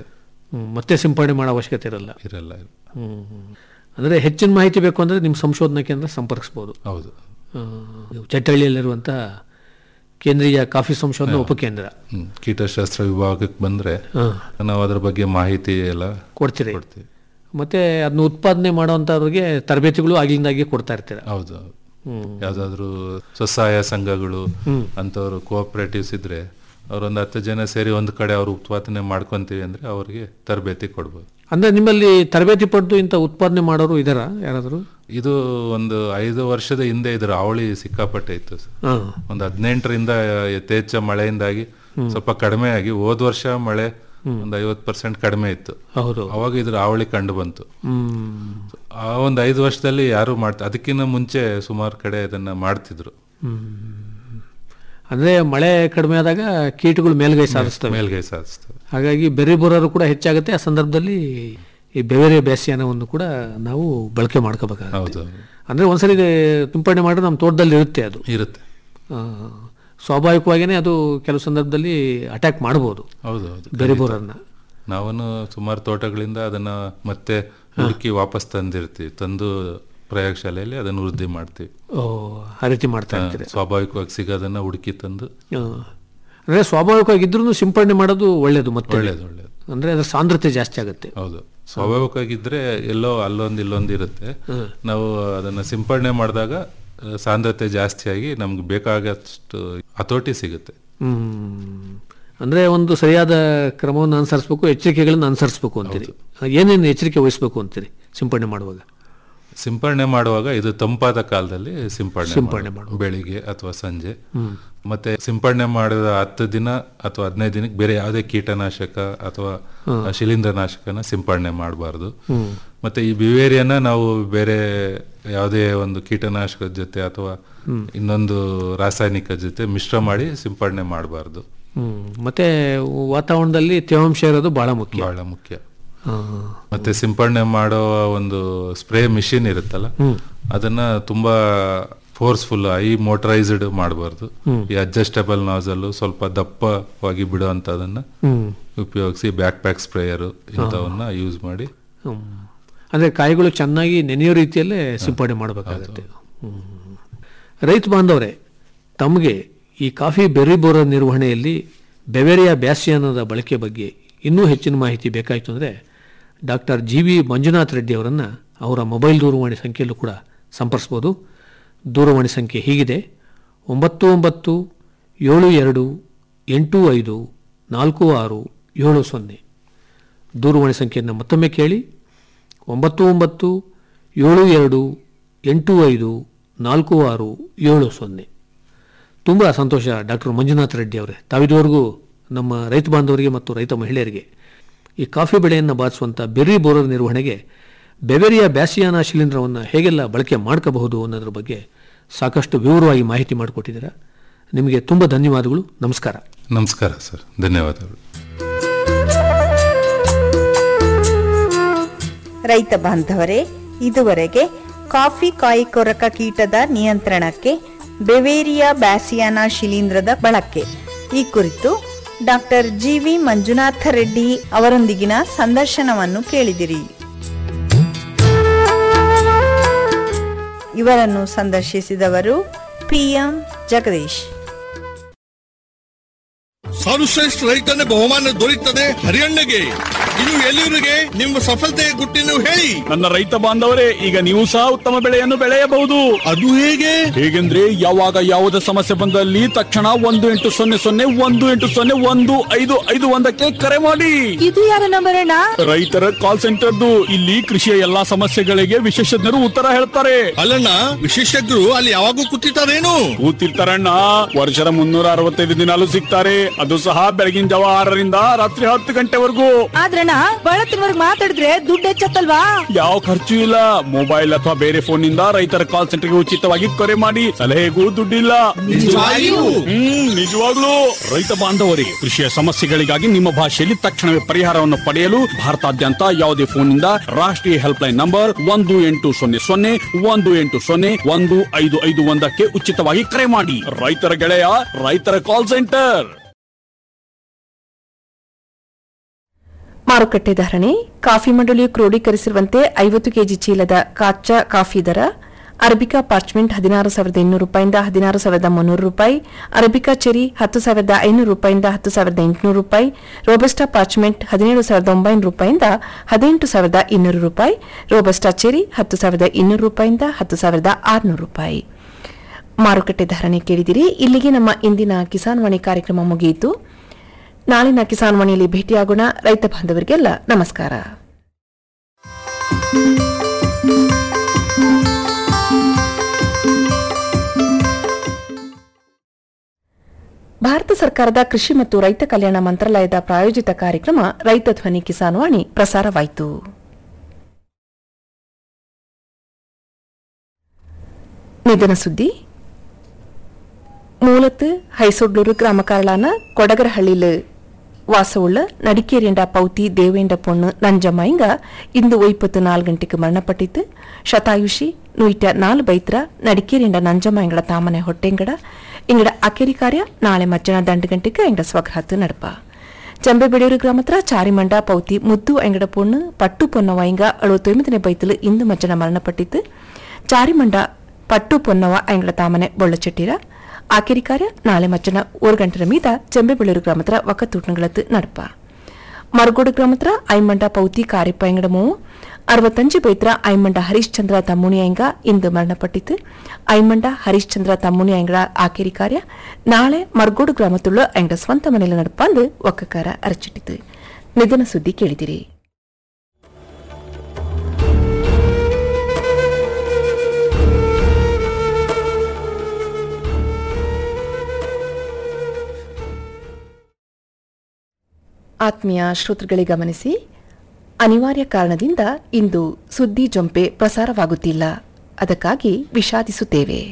S3: ಹ್ಮ್, ಮತ್ತೆ ಸಿಂಪಡಣೆ ಮಾಡೋ ಅವಶ್ಯಕತೆ ಇರಲ್ಲ
S8: ಇರಲ್ಲ
S3: ಹ್ಮ್, ಹ್ಮ್. ಅಂದ್ರೆ ಹೆಚ್ಚಿನ ಮಾಹಿತಿ ಬೇಕು ಅಂದ್ರೆ ನಿಮ್ಮ ಸಂಶೋಧನಾ ಕೇಂದ್ರ ಸಂಪರ್ಕಿಸಬಹುದು
S8: ಹೌದು
S3: ಚಟ್ಟಹಳ್ಳಿಯಲ್ಲಿರುವಂತಹ ಕೇಂದ್ರೀಯ ಕಾಫಿ ಸಂಶೋಧನಾ ಉಪಕೇಂದ್ರ
S8: ಹ್ಮ್. ಕೀಟಶಾಸ್ತ್ರ ವಿಭಾಗಕ್ಕೆ ಬಂದ್ರೆ
S3: ಹಾ.
S8: ನಾವು ಅದ್ರ ಬಗ್ಗೆ ಮಾಹಿತಿ ಎಲ್ಲ
S3: ಕೊಡ್ತೀರಿ
S8: ಕೊಡ್ತೀವಿ
S3: ಮತ್ತೆ ಅದನ್ನ ಉತ್ಪಾದನೆ ಮಾಡುವಂತವ್ರಿಗೆ ತರಬೇತಿಗಳು ಆಗಿಂದಾಗೆ ಕೊಡ್ತಾ ಇರ್ತೀರ
S8: ಹೌದು ಹೌದು. ಯಾವ್ದಾದ್ರು ಸ್ವಸಹಾಯ ಸಂಘಗಳು ಅಂತವ್ರು ಕೋಆಪರೇಟಿವ್ಸ್ ಇದ್ರೆ ಅವ್ರೊಂದು ಹತ್ತು ಜನ ಸೇರಿ ಒಂದು ಕಡೆ ಅವ್ರು ಉತ್ಪಾದನೆ ಮಾಡ್ಕೊಂತೀವಿ ಅಂದ್ರೆ ಅವ್ರಿಗೆ ತರಬೇತಿ ಕೊಡ್ಬೋದು
S3: ಅಂದ್ರೆ ನಿಮ್ಮಲ್ಲಿ ತರಬೇತಿ ಪಡೆದು ಇಂಥ ಉತ್ಪಾದನೆ ಮಾಡೋರು ಇದಾರ ಯಾರಾದರೂ
S8: ಇದು ಒಂದು ಐದು ವರ್ಷದ ಹಿಂದೆ ಇದ್ರ ಅವಳಿ ಸಿಕ್ಕಾಪಟ್ಟೆ ಇತ್ತು ಸರ್
S3: ಹಾ
S8: ಒಂದು ಹದಿನೆಂಟರಿಂದ ಯಥೇಚ್ಛ ಮಳೆಯಿಂದಾಗಿ ಸ್ವಲ್ಪ ಕಡಿಮೆ ಆಗಿ ಹೋದ್ ವರ್ಷ ಮಳೆ ಒಂದು ಐವತ್ತು ಪರ್ಸೆಂಟ್ ಕಡಿಮೆ ಇತ್ತು
S3: ಹೌದು
S8: ಅವಾಗ ಇದ್ರ ಅವಳಿ ಕಂಡು ಬಂತು
S3: ಹ್ಮ್
S8: ಆ ಒಂದು ಐದು ವರ್ಷದಲ್ಲಿ ಯಾರು ಮಾಡ್ತಾ ಅದಕ್ಕಿಂತ ಮುಂಚೆ ಸುಮಾರು ಕಡೆ ಇದನ್ನ ಮಾಡ್ತಿದ್ರು
S3: ಅಂದ್ರೆ ಮಳೆ ಕಡಿಮೆ ಆದಾಗ ಕೀಟಗಳು ಮೇಲ್ಗೈ ಸಾಧಿಸ್ತವೆ
S8: ಮೇಲ್ಗೈ ಸಾಧಿಸ್ತವೆ
S3: ಹಾಗಾಗಿ ಬೆರೆ ಬರೋರು ಕೂಡ ಹೆಚ್ಚಾಗುತ್ತೆ ಆ ಸಂದರ್ಭದಲ್ಲಿ ಈ ಬೆವೆರೆ ಬೇಸಿಯಾನವನ್ನು ಕೂಡ ನಾವು ಬಳಕೆ ಮಾಡ್ಕೋಬೇಕಾಗುತ್ತೆ
S8: ಹೌದು
S3: ಅಂದ್ರೆ ಒಂದ್ಸರಿ ಇದು ಸಿಂಪಡಣೆ ಮಾಡಿದ್ರೆ ನಮ್ಮ ತೋಟದಲ್ಲಿ ಇರುತ್ತೆ ಅದು
S8: ಇರುತ್ತೆ
S3: ಆ, ಸ್ವಾಭಾವಿಕವಾಗಿಯೇ ಅದು ಕೆಲವು ಸಂದರ್ಭದಲ್ಲಿ ಅಟ್ಯಾಕ್ ಮಾಡ್ಬೋದು
S8: ಹೌದು ಹೌದು
S3: ಬೆರೆ ಬೋರನ್ನ
S8: ನಾವನು ಸುಮಾರು ತೋಟಗಳಿಂದ ಅದನ್ನ ಮತ್ತೆ ಹುಡುಕಿ ವಾಪಸ್ ತಂದಿರ್ತೀವಿ ತಂದು ಪ್ರಯೋಗಶಾಲೆಯಲ್ಲಿ ಅದನ್ನು ವೃದ್ಧಿ ಮಾಡ್ತೀವಿ
S3: ಓ ಆ ರೀತಿ ಮಾಡ್ತಾ
S8: ಆ,
S3: ಇರ್ತೀರಿ
S8: ಸ್ವಾಭಾವಿಕವಾಗಿ ಸಿಗೋದನ್ನ ಹುಡುಕಿ ತಂದು
S3: ಆ, ಅಂದ್ರೆ ಸ್ವಾಭಾವಿಕವಾಗಿ ಇದ್ರೂ ಸಿಂಪಡಣೆ ಮಾಡೋದು ಒಳ್ಳೇದು ಮತ್ತೆ
S8: ಒಳ್ಳೇದು ಒಳ್ಳೇದು
S3: ಅಂದ್ರೆ ಅದರ ಸಾಂದ್ರತೆ ಜಾಸ್ತಿ ಆಗುತ್ತೆ
S8: ಹೌದು ಸ್ವಾಭಾವಿಕವಾಗಿದ್ರೆ ಎಲ್ಲೋ ಅಲ್ಲೊಂದು ಇಲ್ಲೊಂದು ಇರುತ್ತೆ ನಾವು ಅದನ್ನ ಸಿಂಪಡಣೆ ಮಾಡಿದಾಗ ಆ, ಸಾಂದ್ರತೆ ಜಾಸ್ತಿಯಾಗಿ ನಮ್ಗೆ ಬೇಕಾಗಷ್ಟು ಹತೋಟಿ ಸಿಗುತ್ತೆ
S3: ಹ್ಮ್ ಅಂದ್ರೆ ಒಂದು ಸರಿಯಾದ ಕ್ರಮವನ್ನು ಅನುಸರಿಸಬೇಕು ಎಚ್ಚರಿಕೆಗಳನ್ನು ಅನುಸರಿಸಬೇಕು ಅಂತೀರಿ ಏನೇನು ಎಚ್ಚರಿಕೆ ವಹಿಸಬೇಕು ಅಂತೀರಿ ಸಿಂಪಡಣೆ ಮಾಡುವಾಗ
S8: ಸಿಂಪಡಣೆ ಮಾಡುವಾಗ ಇದು ತಂಪಾದ ಕಾಲದಲ್ಲಿ ಸಿಂಪಡಣೆ
S3: ಸಿಂಪಡಣೆ
S8: ಮಾಡು. ಬೆಳಿಗ್ಗೆ ಅಥವಾ ಸಂಜೆ ಮತ್ತೆ ಸಿಂಪಡಣೆ ಮಾಡಿದ ಹತ್ತು ದಿನ ಅಥವಾ ಹದಿನೈದು ದಿನಕ್ಕೆ ಬೇರೆ ಯಾವುದೇ ಕೀಟನಾಶಕ ಅಥವಾ ಶಿಲೀಂಧ್ರನಾಶಕನ ಸಿಂಪಡಣೆ ಮಾಡಬಾರ್ದು ಮತ್ತೆ ಈ ಬಿವೇರಿಯನ್ನ ನಾವು ಬೇರೆ ಯಾವುದೇ ಒಂದು ಕೀಟನಾಶಕದ ಜೊತೆ ಅಥವಾ ಇನ್ನೊಂದು ರಾಸಾಯನಿಕ ಜೊತೆ ಮಿಶ್ರ ಮಾಡಿ ಸಿಂಪಡಣೆ ಮಾಡಬಾರ್ದು
S3: ಹ್ಮ್ ಮತ್ತೆ ವಾತಾವರಣದಲ್ಲಿ ತೇವಾಂಶ ಇರೋದು ಬಹಳ ಮುಖ್ಯ
S8: ಬಹಳ ಮುಖ್ಯ
S3: ಆ,
S8: ಮತ್ತೆ ಸಿಂಪಡಣೆ ಮಾಡೋ ಒಂದು ಸ್ಪ್ರೇ ಮಿಷಿನ್ ಇರುತ್ತಲ್ಲ ಅದನ್ನ ತುಂಬಾ ಫೋರ್ಸ್ಫುಲ್ ಐ ಮೋಟರೈಸ್ಡ್ ಮಾಡಬಾರ್ದು ಈ ಅಡ್ಜಸ್ಟಬಲ್ ನಾಸಲ್ ಸ್ವಲ್ಪ ದಪ್ಪವಾಗಿ ಬಿಡುವಂತದನ್ನ
S3: ಹ್ಮ್
S8: ಉಪಯೋಗಿಸಿ ಬ್ಯಾಕ್ ಪ್ಯಾಕ್ ಸ್ಪ್ರೇಯರ್ ಇಂಥವನ್ನ ಯೂಸ್ ಮಾಡಿ
S3: ಹ್ಮ್. ಅಂದ್ರೆ ಕಾಯಿಗಳು ಚೆನ್ನಾಗಿ ನೆನೆಯೋ ರೀತಿಯಲ್ಲೇ ಸಿಂಪಡಣೆ ಮಾಡಬೇಕಾಗತ್ತೆ ರೈತ ಬಾಂಧವರೇ ತಮಗೆ ಈ ಕಾಫಿ ಬೆರ್ರಿ ಬೋರರ್ ನಿರ್ವಹಣೆಯಲ್ಲಿ ಬೆವೆರಿಯಾ ಬ್ಯಾಸಿಯಾನದ ಬಳಕೆ ಬಗ್ಗೆ ಇನ್ನೂ ಹೆಚ್ಚಿನ ಮಾಹಿತಿ ಬೇಕಾಯಿತು ಅಂದರೆ doctor G V Manjunath Reddy ಅವರನ್ನು ಅವರ ಮೊಬೈಲ್ ದೂರವಾಣಿ ಸಂಖ್ಯೆಯಲ್ಲೂ ಕೂಡ ಸಂಪರ್ಸ್ಬೋದು ದೂರವಾಣಿ ಸಂಖ್ಯೆ ಹೀಗಿದೆ ಒಂಬತ್ತು ಒಂಬತ್ತು ಏಳು ಎರಡು ಎಂಟು ಐದು ನಾಲ್ಕು ಆರು ಏಳು ಸೊನ್ನೆ ದೂರವಾಣಿ ಸಂಖ್ಯೆಯನ್ನು ಮತ್ತೊಮ್ಮೆ ಕೇಳಿ ಒಂಬತ್ತು ಒಂಬತ್ತು ಏಳು ಎರಡು ಎಂಟು ಐದು ನಾಲ್ಕು ಆರು ಏಳು ಸೊನ್ನೆ ತುಂಬ ಸಂತೋಷ ಡಾಕ್ಟರ್ ಮಂಜುನಾಥ್ ರೆಡ್ಡಿ ಅವರೇ ತಾವಿದುವರೆಗೂ ನಮ್ಮ ರೈತ ಬಾಂಧವರಿಗೆ ಮತ್ತು ರೈತ ಮಹಿಳೆಯರಿಗೆ ಈ ಕಾಫಿ ಬೆಳೆಯನ್ನು ಬಾಧಿಸುವಂಥ ಬೆರ್ರಿ ಬೋರರ್ ನಿರ್ವಹಣೆಗೆ ಬೆವೆರಿಯ ಬ್ಯಾಸಿಯಾನ ಶಿಲೀಂಧ್ರವನ್ನು ಹೇಗೆಲ್ಲ ಬಳಕೆ ಮಾಡ್ಕೋಬಹುದು ಅನ್ನೋದ್ರ ಬಗ್ಗೆ ಸಾಕಷ್ಟು ವಿವರವಾಗಿ ಮಾಹಿತಿ ಮಾಡಿಕೊಟ್ಟಿದ್ದೀರಾ ನಿಮಗೆ ತುಂಬ ಧನ್ಯವಾದಗಳು ನಮಸ್ಕಾರ
S8: ನಮಸ್ಕಾರ ಸರ್ ಧನ್ಯವಾದಗಳು
S7: ರೈತ ಬಾಂಧವರೇ ಇದುವರೆಗೆ ಕಾಫಿ ಕಾಯಿ ಕೊರಕ ಕೀಟದ ನಿಯಂತ್ರಣಕ್ಕೆ ಬೆವೇರಿಯಾ ಬ್ಯಾಸಿಯಾನ ಶಿಲೀಂಧ್ರದ ಬಳಕೆ ಈ ಕುರಿತು doctor G V Manjunatha Reddy ಅವರೊಂದಿಗಿನ ಸಂದರ್ಶನವನ್ನು ಕೇಳಿದಿರಿ ಇವರನ್ನು ಸಂದರ್ಶಿಸಿದವರು ಪಿಎಂ ಜಗದೀಶ್
S9: ಸರ್ವಶ್ರೇಷ್ಠ ರೈತನ ಬಹುಮಾನ ದೊರೆಯುತ್ತದೆ ಹರಿಯಣ್ಣಗೆ ಇನ್ನು ಎಲ್ಲಿವರಿಗೆ ನಿಮ್ಮ ಸಫಲತೆಯ ಗುಟ್ಟಿನ ಹೇಳಿ
S10: ನನ್ನ ರೈತ ಬಾಂಧವರೇ ಈಗ ನೀವು ಸಹ ಉತ್ತಮ ಬೆಳೆಯನ್ನು ಬೆಳೆಯಬಹುದು
S9: ಅದು ಹೇಗೆ
S10: ಹೇಗೆಂದ್ರೆ ಯಾವಾಗ ಯಾವುದೇ ಸಮಸ್ಯೆ ಬಂದಲ್ಲಿ ತಕ್ಷಣ ಒಂದು ಎಂಟು ಸೊನ್ನೆ ಸೊನ್ನೆ ಒಂದು ಎಂಟು ಸೊನ್ನೆ ಒಂದು ಐದು ಐದು ಒಂದಕ್ಕೆ ಕರೆ ಮಾಡಿ
S6: ಇದು ಯಾರ ನಂಬರ್ ಅಣ್ಣ
S10: ರೈತರ ಕಾಲ್ ಸೆಂಟರ್ದು ಇಲ್ಲಿ ಕೃಷಿಯ ಎಲ್ಲಾ ಸಮಸ್ಯೆಗಳಿಗೆ ವಿಶೇಷಜ್ಞರು ಉತ್ತರ ಹೇಳ್ತಾರೆ
S9: ಅಲ್ಲಣ್ಣ ವಿಶೇಷಜ್ಞರು ಅಲ್ಲಿ ಯಾವಾಗೂ ಕೂತಿರ್ತಾರೇನು
S10: ಕೂತಿರ್ತಾರಣ್ಣ ವರ್ಷದ ಮುನ್ನೂರ ಅರವತ್ತೈದು ದಿನಾಲು ಸಿಗ್ತಾರೆ ಅದು ಸಹ ಬೆಳಗಿನ ಜಾವ ಆರರಿಂದ ರಾತ್ರಿ ಹತ್ತು ಗಂಟೆವರೆಗೂ
S6: ಆದ್ರಣ್ಣ ಬಳತ್ತಿನವರ್ಗ್ ಮಾತಾಡಿದ್ರೆ ದುಡ್ಡು ಹೆಚ್ಚತ್ತಲ್ವಾ
S10: ಯಾವ ಖರ್ಚು ಇಲ್ಲ ಮೊಬೈಲ್ ಅಥವಾ ಬೇರೆ ಫೋನ್ ನಿಂದ ರೈತರ ಕಾಲ್ ಸೆಂಟರ್ಗೆ ಉಚಿತವಾಗಿ ಕರೆ ಮಾಡಿ ಸಲಹೆಗೂ ದುಡ್ಡಿಲ್ಲ
S9: ನಿಜವಾಗಿಯೂ?
S10: ಹ್ಮ್ ನಿಜವಾಗ್ಲೂ ರೈತ ಬಾಂಧವರಿಗೆ ಕೃಷಿಯ ಸಮಸ್ಯೆಗಳಿಗಾಗಿ ನಿಮ್ಮ ಭಾಷೆಯಲ್ಲಿ ತಕ್ಷಣವೇ ಪರಿಹಾರವನ್ನು ಪಡೆಯಲು ಭಾರತಾದ್ಯಂತ ಯಾವುದೇ ಫೋನ್ನಿಂದ ರಾಷ್ಟ್ರೀಯ ಹೆಲ್ಪ್ ಲೈನ್ ನಂಬರ್ ಒಂದು ಎಂಟು ಸೊನ್ನೆ ಸೊನ್ನೆ ಒಂದು ಎಂಟು ಸೊನ್ನೆ ಒಂದು ಐದು ಐದು ಒಂದಕ್ಕೆ ಉಚಿತವಾಗಿ ಕರೆ ಮಾಡಿ ರೈತರ ಗೆಳೆಯ ರೈತರ ಕಾಲ್ ಸೆಂಟರ್
S2: ಮಾರುಕಟ್ಟೆ ಧಾರಣೆ ಕಾಫಿ ಮಂಡಳಿಯು ಕ್ರೋಢೀಕರಿಸಿರುವಂತೆ ಐವತ್ತು ಕೆಜಿ ಚೀಲದ ಕಾಚಾ ಕಾಫಿ ದರ ಅರಬಿಕಾ ಪಾರ್ಚ್ಮೆಂಟ್ ಹದಿನಾರು ಸಾವಿರದ ಇನ್ನೂರು ರೂಪಾಯಿಂದ ಹದಿನಾರು ಸಾವಿರದ ಮುನ್ನೂರು ರೂಪಾಯಿ ಅರಬಿಕಾ ಚೆರಿ ಹತ್ತು ಸಾವಿರದ ಐನೂರು ರೂಪಾಯಿಂದ ಹತ್ತು ಸಾವಿರದ ಎಂಟುನೂರು ರೂಪಾಯಿ ರೋಬಸ್ಟಾ ಪಾರ್ಚ್ಮೆಂಟ್ ಹದಿನೇಳು ಸಾವಿರದ ಒಂಬೈನೂರು ರೂಪಾಯಿಂದ ಹದಿನೆಂಟು ಸಾವಿರದ ಇನ್ನೂರು ರೂಪಾಯಿ ರೋಬಸ್ಟಾ ಚೆರಿ ಹತ್ತು ಸಾವಿರದ ಇನ್ನೂರು ರೂಪಾಯಿಂದ ಹತ್ತು ಸಾವಿರದ ಆರುನೂರು ರೂಪಾಯಿ ಮಾರುಕಟ್ಟೆ ಧಾರಣೆ ಕೇಳಿದಿರಿ ಇಲ್ಲಿಗೆ ನಮ್ಮ ಇಂದಿನ ಕಿಸಾನ್ ವಾಣಿ ಕಾರ್ಯಕ್ರಮ ಮುಗಿಯಿತು ನಾಳಿನ ಕಿಸಾನ್ ವಾಣಿಯಲ್ಲಿ ಭೇಟಿಯಾಗೋಣ ರೈತ ಬಾಂಧವರಿಗೆಲ್ಲ ನಮಸ್ಕಾರ ಭಾರತ ಸರ್ಕಾರದ ಕೃಷಿ ಮತ್ತು ರೈತ ಕಲ್ಯಾಣ ಮಂತ್ರಾಲಯದ ಪ್ರಾಯೋಜಿತ ಕಾರ್ಯಕ್ರಮ ರೈತ ಧ್ವನಿ ಕಿಸಾನ್ ವಾಣಿ ಪ್ರಸಾರವಾಯಿತು ನಿಧನ ಸುದ್ದಿ ಮೂಲത്ത് ഹൈസോഡ്ലൂർ ഗ്രാമക്കാരളാണ് കൊടകരഹള്ളിയില് വാസമുള്ള നടിക്കേരിയണ്ട പൗತಿ ದೇವೇಂಡ ಪೊಣ್ಣು ನಂಜಮ್ಮಯ್ಯಂಗ ಇಂದು ಒಯ್ಪತ್ತು ನಾಲ್ಕು ಗಂಟೆಗೆ ಮರಣಪಟ್ಟಿತ್ತು ಶತಾಯುಷಿ ನೂಯ್ಟ ನಾಲ್ ಬೈತ್ರ ನಡಿಕೇರಿಯಂಡ ನಂಜಮ್ಮಯ್ಯಂಗಡ ತಾಮನೆ ಹೊಟ್ಟೆಂಗಡ ಇಂಗಡ ಅಕೆರಿ ಕಾರ್ಯ ನಾಳೆ ಮಧ್ಯಾಹ್ನ ದಂಡು ಗಂಟೆಗೆ ಎಂಗಡ ಸ್ವಗ್ರಹತ್ತು ನಡಪ ಚಂಬೆಬೆಳೂರು ಗ್ರಾಮತ್ರ ಚಾರಿಮಂಡ ಪೌತಿ ಮುದ್ದು ಎಂಗಡ ಪೊಣ್ಣು ಪಟ್ಟು ಪೊನ್ನವಯ್ಯಂಗ ಅಳುವತ್ತೊಂಬತ್ತನೇ ಬೈತಲು ಇಂದು ಮಧ್ಯಾಹ್ನ ಮರಣಪಟ್ಟಿತ್ತು ಚಾರಿಮಂಡ ಪಟ್ಟು ಪೊನ್ನವ ಎಂಗಡ ತಾಮನೆ ಬೊಳ್ಳಚೆಟ್ಟಿರ ಆಕೆರಿ ಕಾರ್ಯ ನಾಳೆ ಮಧ್ಯಾಹ್ನ ஒரு ಗಂಟರ ಮೀದ ಚೆಂಬೆಬೆಳೂರು ಗ್ರಾಮತ್ರ ಒಕ್ಕತೂಟಗಳತ್ತು ನಡಪ ಮರಗೋಡು ಗ್ರಾಮತ್ರ ಐಮಂಡ ಪೌತಿ ಕಾರಿಪ್ಪ ಎಂಗಡಮು ಅರವತ್ತಂಜು ಬೈತ್ರ ಐಮಂಡ ಹರೀಶ್ಚಂದ್ರ ತಮ್ಮುಣಿಯಂಗ ಇಂದು ಮರಣಪಟ್ಟಿತು ಐಮಂಡ ಹರೀಶ್ಚಂದ್ರ ತಮ್ಮುಣಿಯಂಗಡ ಆಕೆರಿ ಕಾರ್ಯ ನಾಳೆ ಮರಗೋಡು ಗ್ರಾಮത്തുള്ള ಎಂಗಡ ಸ್ವಂತ ಮನೆಯಲ್ಲಿ ನಡಪಂದು ಒಕ್ಕಕಾರ ಅರಚಿಟ್ಟಿತು ನಿಧನ ಸುದ್ದಿ ಕೇಳಿದಿರಿ ಆತ್ಮೀಯ ಶ್ರೋತೃಗಳೇ ಗಮನಿಸಿ ಅನಿವಾರ್ಯ ಕಾರಣದಿಂದ ಇಂದು ಸುದ್ದಿ ಜೊಂಪೆ ಪ್ರಸಾರವಾಗುತ್ತಿಲ್ಲ ಅದಕ್ಕಾಗಿ ವಿಷಾದಿಸುತ್ತೇವೆ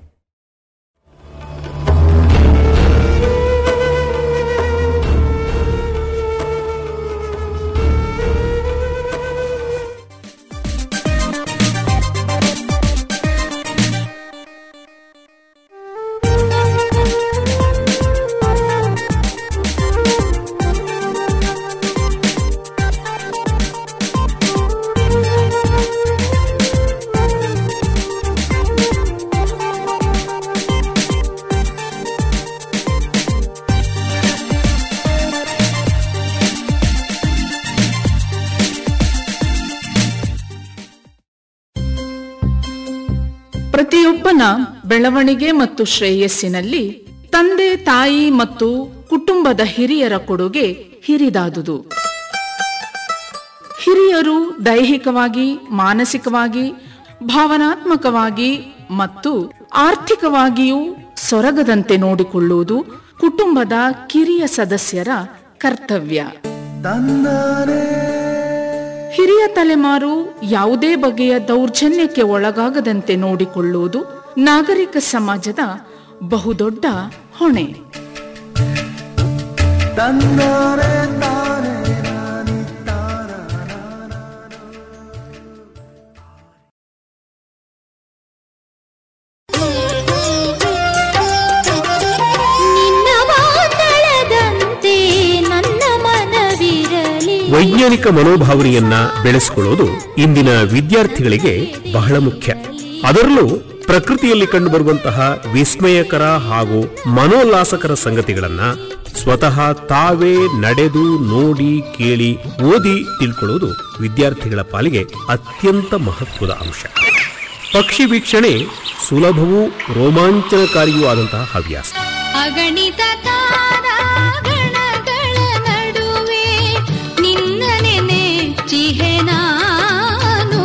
S11: ಪ್ರತಿಯೊಬ್ಬನ ಬೆಳವಣಿಗೆ ಮತ್ತು ಶ್ರೇಯಸ್ಸಿನಲ್ಲಿ ತಂದೆ ತಾಯಿ ಮತ್ತು ಕುಟುಂಬದ ಹಿರಿಯರ ಕೊಡುಗೆ ಹಿರಿದಾದುದು ಹಿರಿಯರು ದೈಹಿಕವಾಗಿ ಮಾನಸಿಕವಾಗಿ ಭಾವನಾತ್ಮಕವಾಗಿ ಮತ್ತು ಆರ್ಥಿಕವಾಗಿಯೂ ಸೊರಗದಂತೆ ನೋಡಿಕೊಳ್ಳುವುದು ಕುಟುಂಬದ ಕಿರಿಯ ಸದಸ್ಯರ ಕರ್ತವ್ಯ ಹಿರಿಯ ತಲೆಮಾರು ಯಾವುದೇ ಬಗೆಯ ದೌರ್ಜನ್ಯಕ್ಕೆ ಒಳಗಾಗದಂತೆ ನೋಡಿಕೊಳ್ಳುವುದು ನಾಗರಿಕ ಸಮಾಜದ ಬಹುದೊಡ್ಡ ಹೊಣೆ
S12: ನಿನ್ನ ಮಾತಳದಂತೆ ನನ್ನ ಮನವಿರಲಿ
S13: ವೈಜ್ಞಾನಿಕ ಮನೋಭಾವನೆಯನ್ನ ಬೆಳೆಸಿಕೊಳ್ಳುವುದು ಇಂದಿನ ವಿದ್ಯಾರ್ಥಿಗಳಿಗೆ ಬಹಳ ಮುಖ್ಯ ಅದರಲ್ಲೂ ಪ್ರಕೃತಿಯಲ್ಲಿ ಕಂಡುಬರುವಂತಹ ವಿಸ್ಮಯಕರ ಹಾಗೂ ಮನೋಲ್ಲಾಸಕರ ಸಂಗತಿಗಳನ್ನ ಸ್ವತಃ ತಾವೇ ನಡೆದು ನೋಡಿ ಕೇಳಿ ಓದಿ ತಿಳ್ಕೊಳ್ಳುವುದು ವಿದ್ಯಾರ್ಥಿಗಳ ಪಾಲಿಗೆ ಅತ್ಯಂತ ಮಹತ್ವದ ಅಂಶ ಪಕ್ಷಿ ವೀಕ್ಷಣೆ ಸುಲಭವೂ ರೋಮಾಂಚನಕಾರಿಯೂ ಆದಂತಹ ಹವ್ಯಾಸ
S12: ಅಗಣಿತ ತಾರಾಗಣಗಳ ನಡುವೆ ನಿನ್ನ ನೆನೆಚಿಹೆ ನಾನು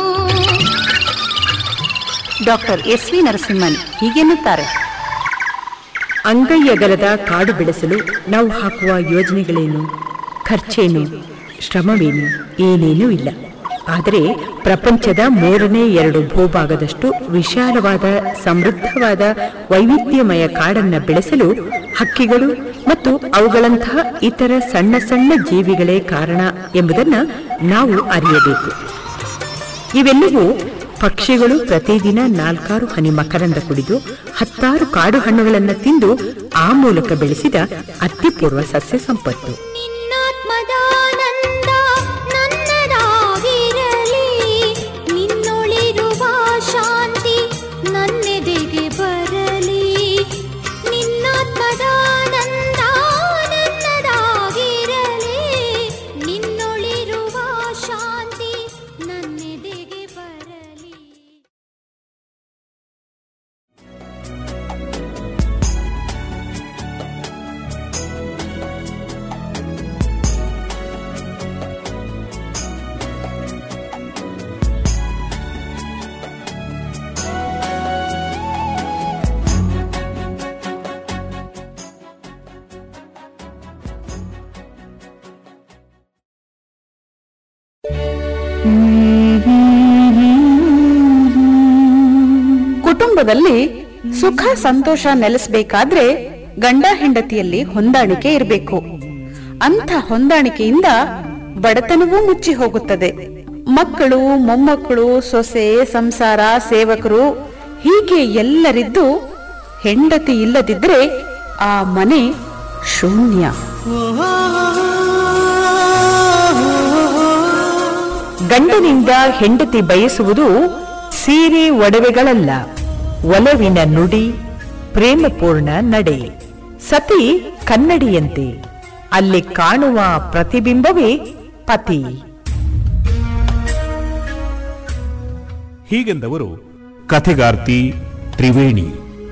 S14: ಡಾಕ್ಟರ್ ಎಸ್ ವಿ ನರಸಿಂಹನ್ ಹೀಗೆನ್ನುತ್ತಾರೆ
S6: ಅಂಗೈ ಅಗಲದ ಕಾಡು ಬೆಳೆಸಲು ನಾವು ಹಾಕುವ ಯೋಜನೆಗಳೇನು ಖರ್ಚೇನು ಶ್ರಮವೇನು ಏನೇನೂ ಇಲ್ಲ ಆದರೆ ಪ್ರಪಂಚದ ಮೂರನೇ ಎರಡು ಭೂಭಾಗದಷ್ಟು ವಿಶಾಲವಾದ ಸಮೃದ್ಧವಾದ ವೈವಿಧ್ಯಮಯ ಕಾಡನ್ನ ಬೆಳೆಸಲು ಹಕ್ಕಿಗಳು ಮತ್ತು ಅವುಗಳಂತಹ ಇತರ ಸಣ್ಣ ಸಣ್ಣ ಜೀವಿಗಳೇ ಕಾರಣ ಎಂಬುದನ್ನ ನಾವು ಅರಿಯಬೇಕು ಇವೆಲ್ಲವೂ ಪಕ್ಷಿಗಳು ಪ್ರತಿದಿನ ನಾಲ್ಕಾರು ಹನಿ ಮಕರಂದ ಕುಡಿದು ಹತ್ತಾರು ಕಾಡು ಹಣ್ಣುಗಳನ್ನು ತಿಂದು ಆ ಮೂಲಕ ಬೆಳೆಸಿದ ಅತ್ಯಪೂರ್ವ ಸಸ್ಯ ಸಂಪತ್ತು
S12: ನಿನ್ನಾತ್ಮದಾನಂದ
S14: ಕುಟುಂಬದಲ್ಲಿ ಸುಖ ಸಂತೋಷ ನೆಲೆಸಬೇಕಾದ್ರೆ ಗಂಡ ಹೆಂಡತಿಯಲ್ಲಿ ಹೊಂದಾಣಿಕೆ ಇರಬೇಕು ಅಂಥ ಹೊಂದಾಣಿಕೆಯಿಂದ ಬಡತನವೂ ಮುಚ್ಚಿ ಹೋಗುತ್ತದೆ ಮಕ್ಕಳು ಮೊಮ್ಮಕ್ಕಳು ಸೊಸೆ ಸಂಸಾರ ಸೇವಕರು ಹೀಗೆ ಎಲ್ಲರಿದ್ದು ಹೆಂಡತಿ ಇಲ್ಲದಿದ್ರೆ ಆ ಮನೆ ಶೂನ್ಯ
S15: ಗಂಡನಿಂದ ಹೆಂಡತಿ ಬಯಸುವುದು ಸೀರೆ ಒಡವೆಗಳಲ್ಲ ಒಲವಿನ ನುಡಿ ಪ್ರೇಮಪೂರ್ಣ ನಡೆ ಸತಿ ಕನ್ನಡಿಯಂತೆ ಅಲ್ಲಿ ಕಾಣುವ ಪ್ರತಿಬಿಂಬವೇ ಪತಿ
S13: ಹೀಗೆಂದವರು ಕಥೆಗಾರ್ತಿ ತ್ರಿವೇಣಿ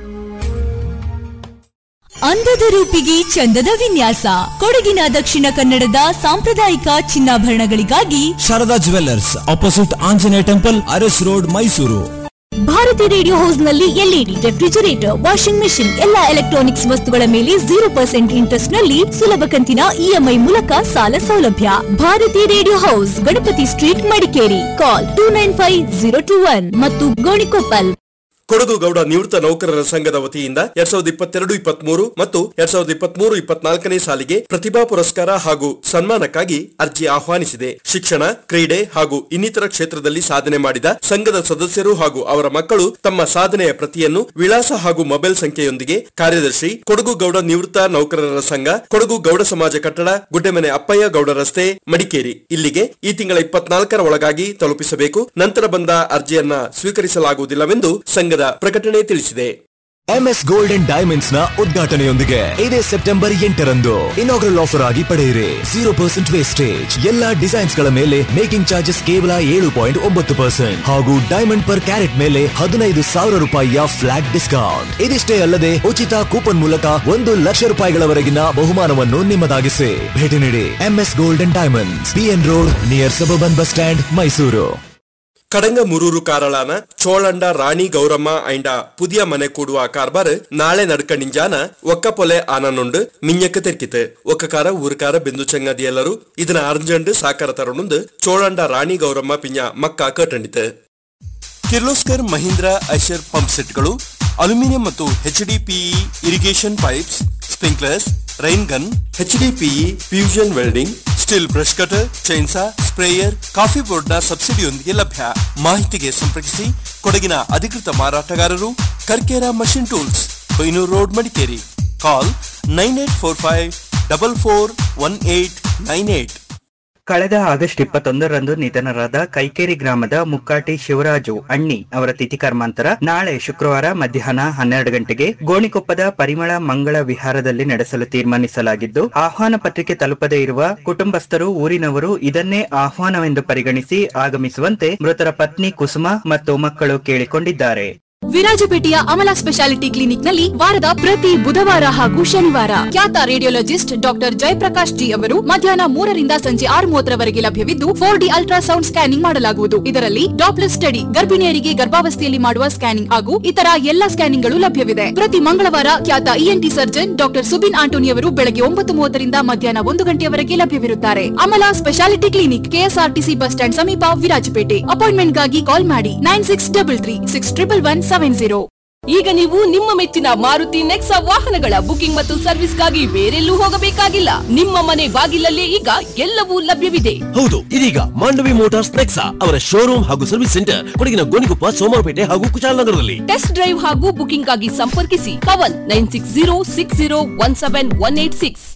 S16: ಅಂದದ ರೂಪಿಗೆ ಚಂದದ ವಿನ್ಯಾಸ ಕೊಡಗಿನ ದಕ್ಷಿಣ ಕನ್ನಡದ ಸಾಂಪ್ರದಾಯಿಕ ಚಿನ್ನಾಭರಣಗಳಿಗಾಗಿ
S17: Sharada jewellers opposite Anjaneya temple Aras road Mysuru
S16: Bharathi radio house ನಲ್ಲಿ ಎಲ್ಇಡಿ ರೆಫ್ರಿಜರೇಟರ್ ವಾಷಿಂಗ್ ಮೆಷಿನ್ ಎಲ್ಲಾ ಎಲೆಕ್ಟ್ರಾನಿಕ್ಸ್ ವಸ್ತುಗಳ ಮೇಲೆ ಜೀರೋ ಪರ್ಸೆಂಟ್ ಇಂಟ್ರೆಸ್ಟ್ ನಲ್ಲಿ ಸುಲಭ ಕಂತಿನ ಇಎಂಐ ಮೂಲಕ ಸಾಲ ಸೌಲಭ್ಯ Bharathi radio house Ganapathi street Madikeri call two nine five zero two one ಮತ್ತು ಗೋಣಿಕೊಪ್ಪಲ್
S18: ಕೊಡಗು ಗೌಡ ನಿವೃತ್ತ ನೌಕರರ ಸಂಘದ ವತಿಯಿಂದ ಎರಡ್ ಸಾವಿರದ ಇಪ್ಪತ್ತೆರಡು ಇಪ್ಪತ್ಮೂರು ಮತ್ತು ಎರಡ್ ಸಾವಿರದ ಇಪ್ಪತ್ಮೂರು ಇಪ್ಪತ್ನಾಲ್ಕನೇ ಸಾಲಿಗೆ ಪ್ರತಿಭಾ ಪುರಸ್ಕಾರ ಹಾಗೂ ಸನ್ಮಾನಕ್ಕಾಗಿ ಅರ್ಜಿ ಆಹ್ವಾನಿಸಿದೆ ಶಿಕ್ಷಣ ಕ್ರೀಡೆ ಹಾಗೂ ಇನ್ನಿತರ ಕ್ಷೇತ್ರದಲ್ಲಿ ಸಾಧನೆ ಮಾಡಿದ ಸಂಘದ ಸದಸ್ಯರು ಹಾಗೂ ಅವರ ಮಕ್ಕಳು ತಮ್ಮ ಸಾಧನೆಯ ಪ್ರತಿಯನ್ನು ವಿಳಾಸ ಹಾಗೂ ಮೊಬೈಲ್ ಸಂಖ್ಯೆಯೊಂದಿಗೆ ಕಾರ್ಯದರ್ಶಿ ಕೊಡಗು ಗೌಡ ನಿವೃತ್ತ ನೌಕರರ ಸಂಘ ಕೊಡಗು ಗೌಡ ಸಮಾಜ ಕಟ್ಟಡ ಗುಡ್ಡೆಮನೆ ಅಪ್ಪಯ್ಯ ಗೌಡ ರಸ್ತೆ ಮಡಿಕೇರಿ ಇಲ್ಲಿಗೆ ಈ ತಿಂಗಳ ಇಪ್ಪತ್ನಾಲ್ಕರ ಒಳಗಾಗಿ ತಲುಪಿಸಬೇಕು ನಂತರ ಬಂದ ಅರ್ಜಿಯನ್ನ ಸ್ವೀಕರಿಸಲಾಗುವುದಿಲ್ಲವೆಂದು ಸಂಘದ ಪ್ರಕಟಣೆ ತಿಳಿಸಿದೆ
S17: ಎಂಎಸ್ ಗೋಲ್ಡ್ ಅಂಡ್ ಡೈಮಂಡ್ಸ್ ನ ಉದ್ಘಾಟನೆಯೊಂದಿಗೆ ಇದೇ ಸೆಪ್ಟೆಂಬರ್ ಎಂಟರಂದು ಇನಾಗ್ರಲ್ ಆಫರ್ ಆಗಿ ಪಡೆಯಿರಿ ಜೀರೋ ಪರ್ಸೆಂಟ್ ವೇಸ್ಟೇಜ್ ಎಲ್ಲಾ ಡಿಸೈನ್ಸ್ ಗಳ ಮೇಲೆ ಮೇಕಿಂಗ್ ಚಾರ್ಜಸ್ ಕೇವಲ ಏಳು ಪಾಯಿಂಟ್ ಒಂಬತ್ತು ಪರ್ಸೆಂಟ್ ಹಾಗೂ ಡೈಮಂಡ್ ಪರ್ ಕ್ಯಾರೆಟ್ ಮೇಲೆ ಹದಿನೈದು ಸಾವಿರ ರೂಪಾಯಿಯ ಫ್ಲಾಟ್ ಡಿಸ್ಕೌಂಟ್ ಇದಿಷ್ಟೇ ಅಲ್ಲದೆ ಉಚಿತ ಕೂಪನ್ ಮೂಲಕ ಒಂದು ಲಕ್ಷ ರೂಪಾಯಿಗಳವರೆಗಿನ ಬಹುಮಾನವನ್ನು ನಿಮ್ಮದಾಗಿಸಿ ಭೇಟಿ ನೀಡಿ MS gold and diamonds BN road near suburban bus stand Mysuru
S18: Kadanga Murur ಕಾರಳಾನ ಚೋಳಂಡ ರಾಣಿ ಗೌರಮ್ಮ ಐಂಡ ಪುದಿಯ ಮನೆ ಕೂಡುವ ಕಾರ್ಬಾರ್ ನಾಳೆ ನಡ್ಕಂಡಿಂಜಾನ ಒಕ್ಕ ಪೊಲೆ ಆನನುಂಡು ಮಿಂಜಕ್ಕ ತೆರ್ಕಿತು ಒಕ್ಕಕಾರ ಊರುಕಾರ ಬಿಂದು ಚಂಗದಿ ಎಲ್ಲರೂ ಇದನ್ನ ಅರ್ಜೆಂಟ್ ಸಾಕಾರ ತರುಣುಂದು ಚೋಳಂಡ ರಾಣಿ ಗೌರಮ್ಮ ಪಿಂಜ ಮಕ್ಕ ಕಟ್ಟಂಡಿತು ಕಿರ್ಲೋಸ್ಕರ್ ಮಹೀಂದ್ರ ಐಷರ್ ಪಂಪ್ ಸೆಟ್ಗಳು ಅಲ್ಯೂಮಿನಿಯಂ ಮತ್ತು HDPE irrigation pipes sprinklers rain gun HDPE fusion welding Stihl brush cutter chainsaw sprayer coffee ಬೋರ್ಡ್ನ ಸಬ್ಸಿಡಿಯೊಂದಿಗೆ ಲಭ್ಯ ಮಾಹಿತಿಗೆ ಸಂಪರ್ಕಿಸಿ ಕೊಡಗಿನ ಅಧಿಕೃತ ಮಾರಾಟಗಾರರು Karkera machine tools Bainur road Madikeri call nine eight four five double four one eight nine eight
S19: ಕಳೆದ ಆಗಸ್ಟ್ ಇಪ್ಪತ್ತೊಂದರಂದು ನಿಧನರಾದ ಕೈಕೇರಿ ಗ್ರಾಮದ ಮುಕ್ಕಾಟಿ ಶಿವರಾಜು ಅಣ್ಣಿ ಅವರ ತಿಥಿ ಕರ್ಮಾಂತರ ನಾಳೆ ಶುಕ್ರವಾರ ಮಧ್ಯಾಹ್ನ ಹನ್ನೆರಡು ಗಂಟೆಗೆ ಗೋಣಿಕೊಪ್ಪದ ಪರಿಮಳ ಮಂಗಳ ವಿಹಾರದಲ್ಲಿ ನಡೆಸಲು ತೀರ್ಮಾನಿಸಲಾಗಿದ್ದು ಆಹ್ವಾನ ಪತ್ರಿಕೆ ತಲುಪದೇ ಇರುವ ಕುಟುಂಬಸ್ಥರು ಊರಿನವರು ಇದನ್ನೇ ಆಹ್ವಾನವೆಂದು ಪರಿಗಣಿಸಿ ಆಗಮಿಸುವಂತೆ ಮೃತರ ಪತ್ನಿ ಕುಸುಮ ಮತ್ತು ಮಕ್ಕಳು ಕೇಳಿಕೊಂಡಿದ್ದಾರೆ
S20: ವಿರಾಜಪೇಟೆಯ ಅಮಲಾ ಸ್ಪೆಷಾಲಿಟಿ ಕ್ಲಿನಿಕ್ನಲ್ಲಿ ವಾರದ ಪ್ರತಿ ಬುಧವಾರ ಹಾಗೂ ಶನಿವಾರ ಖ್ಯಾತ ರೇಡಿಯೋಲಜಿಸ್ಟ್ ಡಾಕ್ಟರ್ ಜಯಪ್ರಕಾಶ್ ಜಿ ಅವರು ಮಧ್ಯಾಹ್ನ ಮೂರರಿಂದ ಸಂಜೆ ಆರು ಮೂವತ್ತರವರೆಗೆ ಲಭ್ಯವಿದ್ದು ಫೋರ್ ಡಿ ಅಲ್ಟ್ರಾಸೌಂಡ್ ಸ್ಕ್ಯಾನಿಂಗ್ ಮಾಡಲಾಗುವುದು ಇದರಲ್ಲಿ ಡಾಪ್ಲರ್ ಸ್ಟಡಿ ಗರ್ಭಿಣಿಯರಿಗೆ ಗರ್ಭಾವಸ್ಥೆಯಲ್ಲಿ ಮಾಡುವ ಸ್ಕ್ಯಾನಿಂಗ್ ಹಾಗೂ ಇತರ ಎಲ್ಲಾ ಸ್ಕ್ಯಾನಿಂಗ್ಗಳು ಲಭ್ಯವಿದೆ ಪ್ರತಿ ಮಂಗಳವಾರ ಖ್ಯಾತ ENT surgeon doctor Subin Antony ಅವರು ಬೆಳಗ್ಗೆ ಒಂಬತ್ತು ಮೂವತ್ತರಿಂದ ಮಧ್ಯಾಹ್ನ ಒಂದು ಗಂಟೆಯವರೆಗೆ ಲಭ್ಯವಿರುತ್ತಾರೆ Amala specialty clinic KSRTC bus stand ಸಮೀಪ ವಿರಾಜಪೇಟೆ ಅಪಾಯಿಂಟ್ಮೆಂಟ್ಗಾಗಿ ಕಾಲ್ ಮಾಡಿ nine six double three six triple one seven zero
S21: ಈಗ ನೀವು ನಿಮ್ಮ ಮೆಚ್ಚಿನ ಮಾರುತಿ ನೆಕ್ಸಾ ವಾಹನಗಳ ಬುಕಿಂಗ್ ಮತ್ತು ಸರ್ವಿಸ್ಗಾಗಿ ಬೇರೆಲ್ಲೂ ಹೋಗಬೇಕಾಗಿಲ್ಲ ನಿಮ್ಮ ಮನೆ ಬಾಗಿಲಲ್ಲೇ ಈಗ ಎಲ್ಲವೂ ಲಭ್ಯವಿದೆ
S22: ಹೌದು ಇದೀಗ ಮಾಂಡವಿ ಮೋಟಾರ್ಸ್ ನೆಕ್ಸಾ ಅವರ ಶೋರೂಮ್ ಹಾಗೂ ಸರ್ವಿಸ್ ಸೆಂಟರ್ ಕೊಡಗಿನ ಗೋಣಿಕೊಪ್ಪ ಸೋಮವಾರಪೇಟೆ ಹಾಗೂ ಕುಶಾಲನಗರದಲ್ಲಿ
S21: ಟೆಸ್ಟ್ ಡ್ರೈವ್ ಹಾಗೂ ಬುಕಿಂಗ್ ಆಗಿ ಸಂಪರ್ಕಿಸಿ Pavan nine six zero six zero one seven one eight six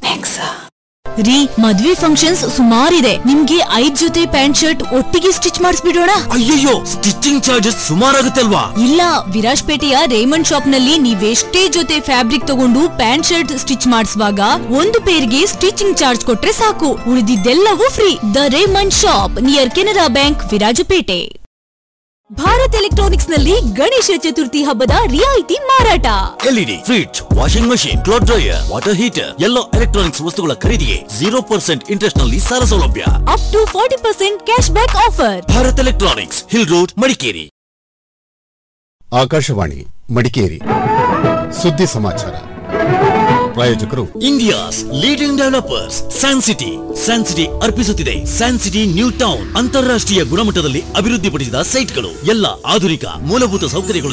S16: ರೀ ಮದ್ವೆ ಫಂಕ್ಷನ್ಸ್ ಸುಮಾರಿದೆ ನಿಮ್ಗೆ ಐದ್ ಜೊತೆ ಪ್ಯಾಂಟ್ ಶರ್ಟ್ ಒಟ್ಟಿಗೆ ಸ್ಟಿಚ್ ಮಾಡಿಸ್ಬಿಡೋಣ
S22: ಅಯ್ಯಯ್ಯೋ ಸ್ಟಿಚಿಂಗ್ ಚಾರ್ಜಸ್ ಸುಮಾರಾಗುತ್ತೆ ಅಲ್ವಾ
S16: ಇಲ್ಲ ವಿರಾಜ್ಪೇಟೆಯ ರೇಮಂಡ್ ಶಾಪ್ ನಲ್ಲಿ ನೀವೆಷ್ಟೇ ಜೊತೆ ಫ್ಯಾಬ್ರಿಕ್ ತಗೊಂಡು ಪ್ಯಾಂಟ್ ಶರ್ಟ್ ಸ್ಟಿಚ್ ಮಾಡಿಸುವಾಗ ಒಂದು ಪೇರ್ಗೆ ಸ್ಟಿಚಿಂಗ್ ಚಾರ್ಜ್ ಕೊಟ್ರೆ ಸಾಕು ಉಳಿದಿದ್ದೆಲ್ಲವೂ free the Raymond shop near Canara bank Virajpete Bharat electronics ನಲ್ಲಿ ಗಣೇಶ ಚತುರ್ಥಿ ಹಬ್ಬದ ರಿಯಾಯಿತಿ ಮಾರಾಟ
S22: LED fridge washing machine cloth dryer water heater ಎಲ್ಲ ಎಲೆಕ್ಟ್ರಾನಿಕ್ಸ್ ವಸ್ತುಗಳ ಖರೀದಿಗೆ ಜೀರೋ ಪರ್ಸೆಂಟ್ ಇಂಟ್ರೆಸ್ಟ್ ನಲ್ಲಿ ಸಾಲ ಸೌಲಭ್ಯ
S16: up to forty percent cash back offer
S22: Bharat electronics hill road Madikeri
S23: Akashvani Madikeri ಸುದ್ದಿ ಸಮಾಚಾರ
S1: ಪ್ರಾಯೋಜಕರು
S22: India's leading developers San City San City ಅರ್ಪಿಸುತ್ತಿದೆ ಸ್ಯಾನ್ ಸಿಟಿ ನ್ಯೂ ಟೌನ್ ಅಂತಾರಾಷ್ಟ್ರೀಯ ಗುಣಮಟ್ಟದಲ್ಲಿ ಅಭಿವೃದ್ಧಿಪಡಿಸಿದ ಸೈಟ್ಗಳು ಎಲ್ಲ ಆಧುನಿಕ ಮೂಲಭೂತ ಸೌಕರ್ಯಗಳು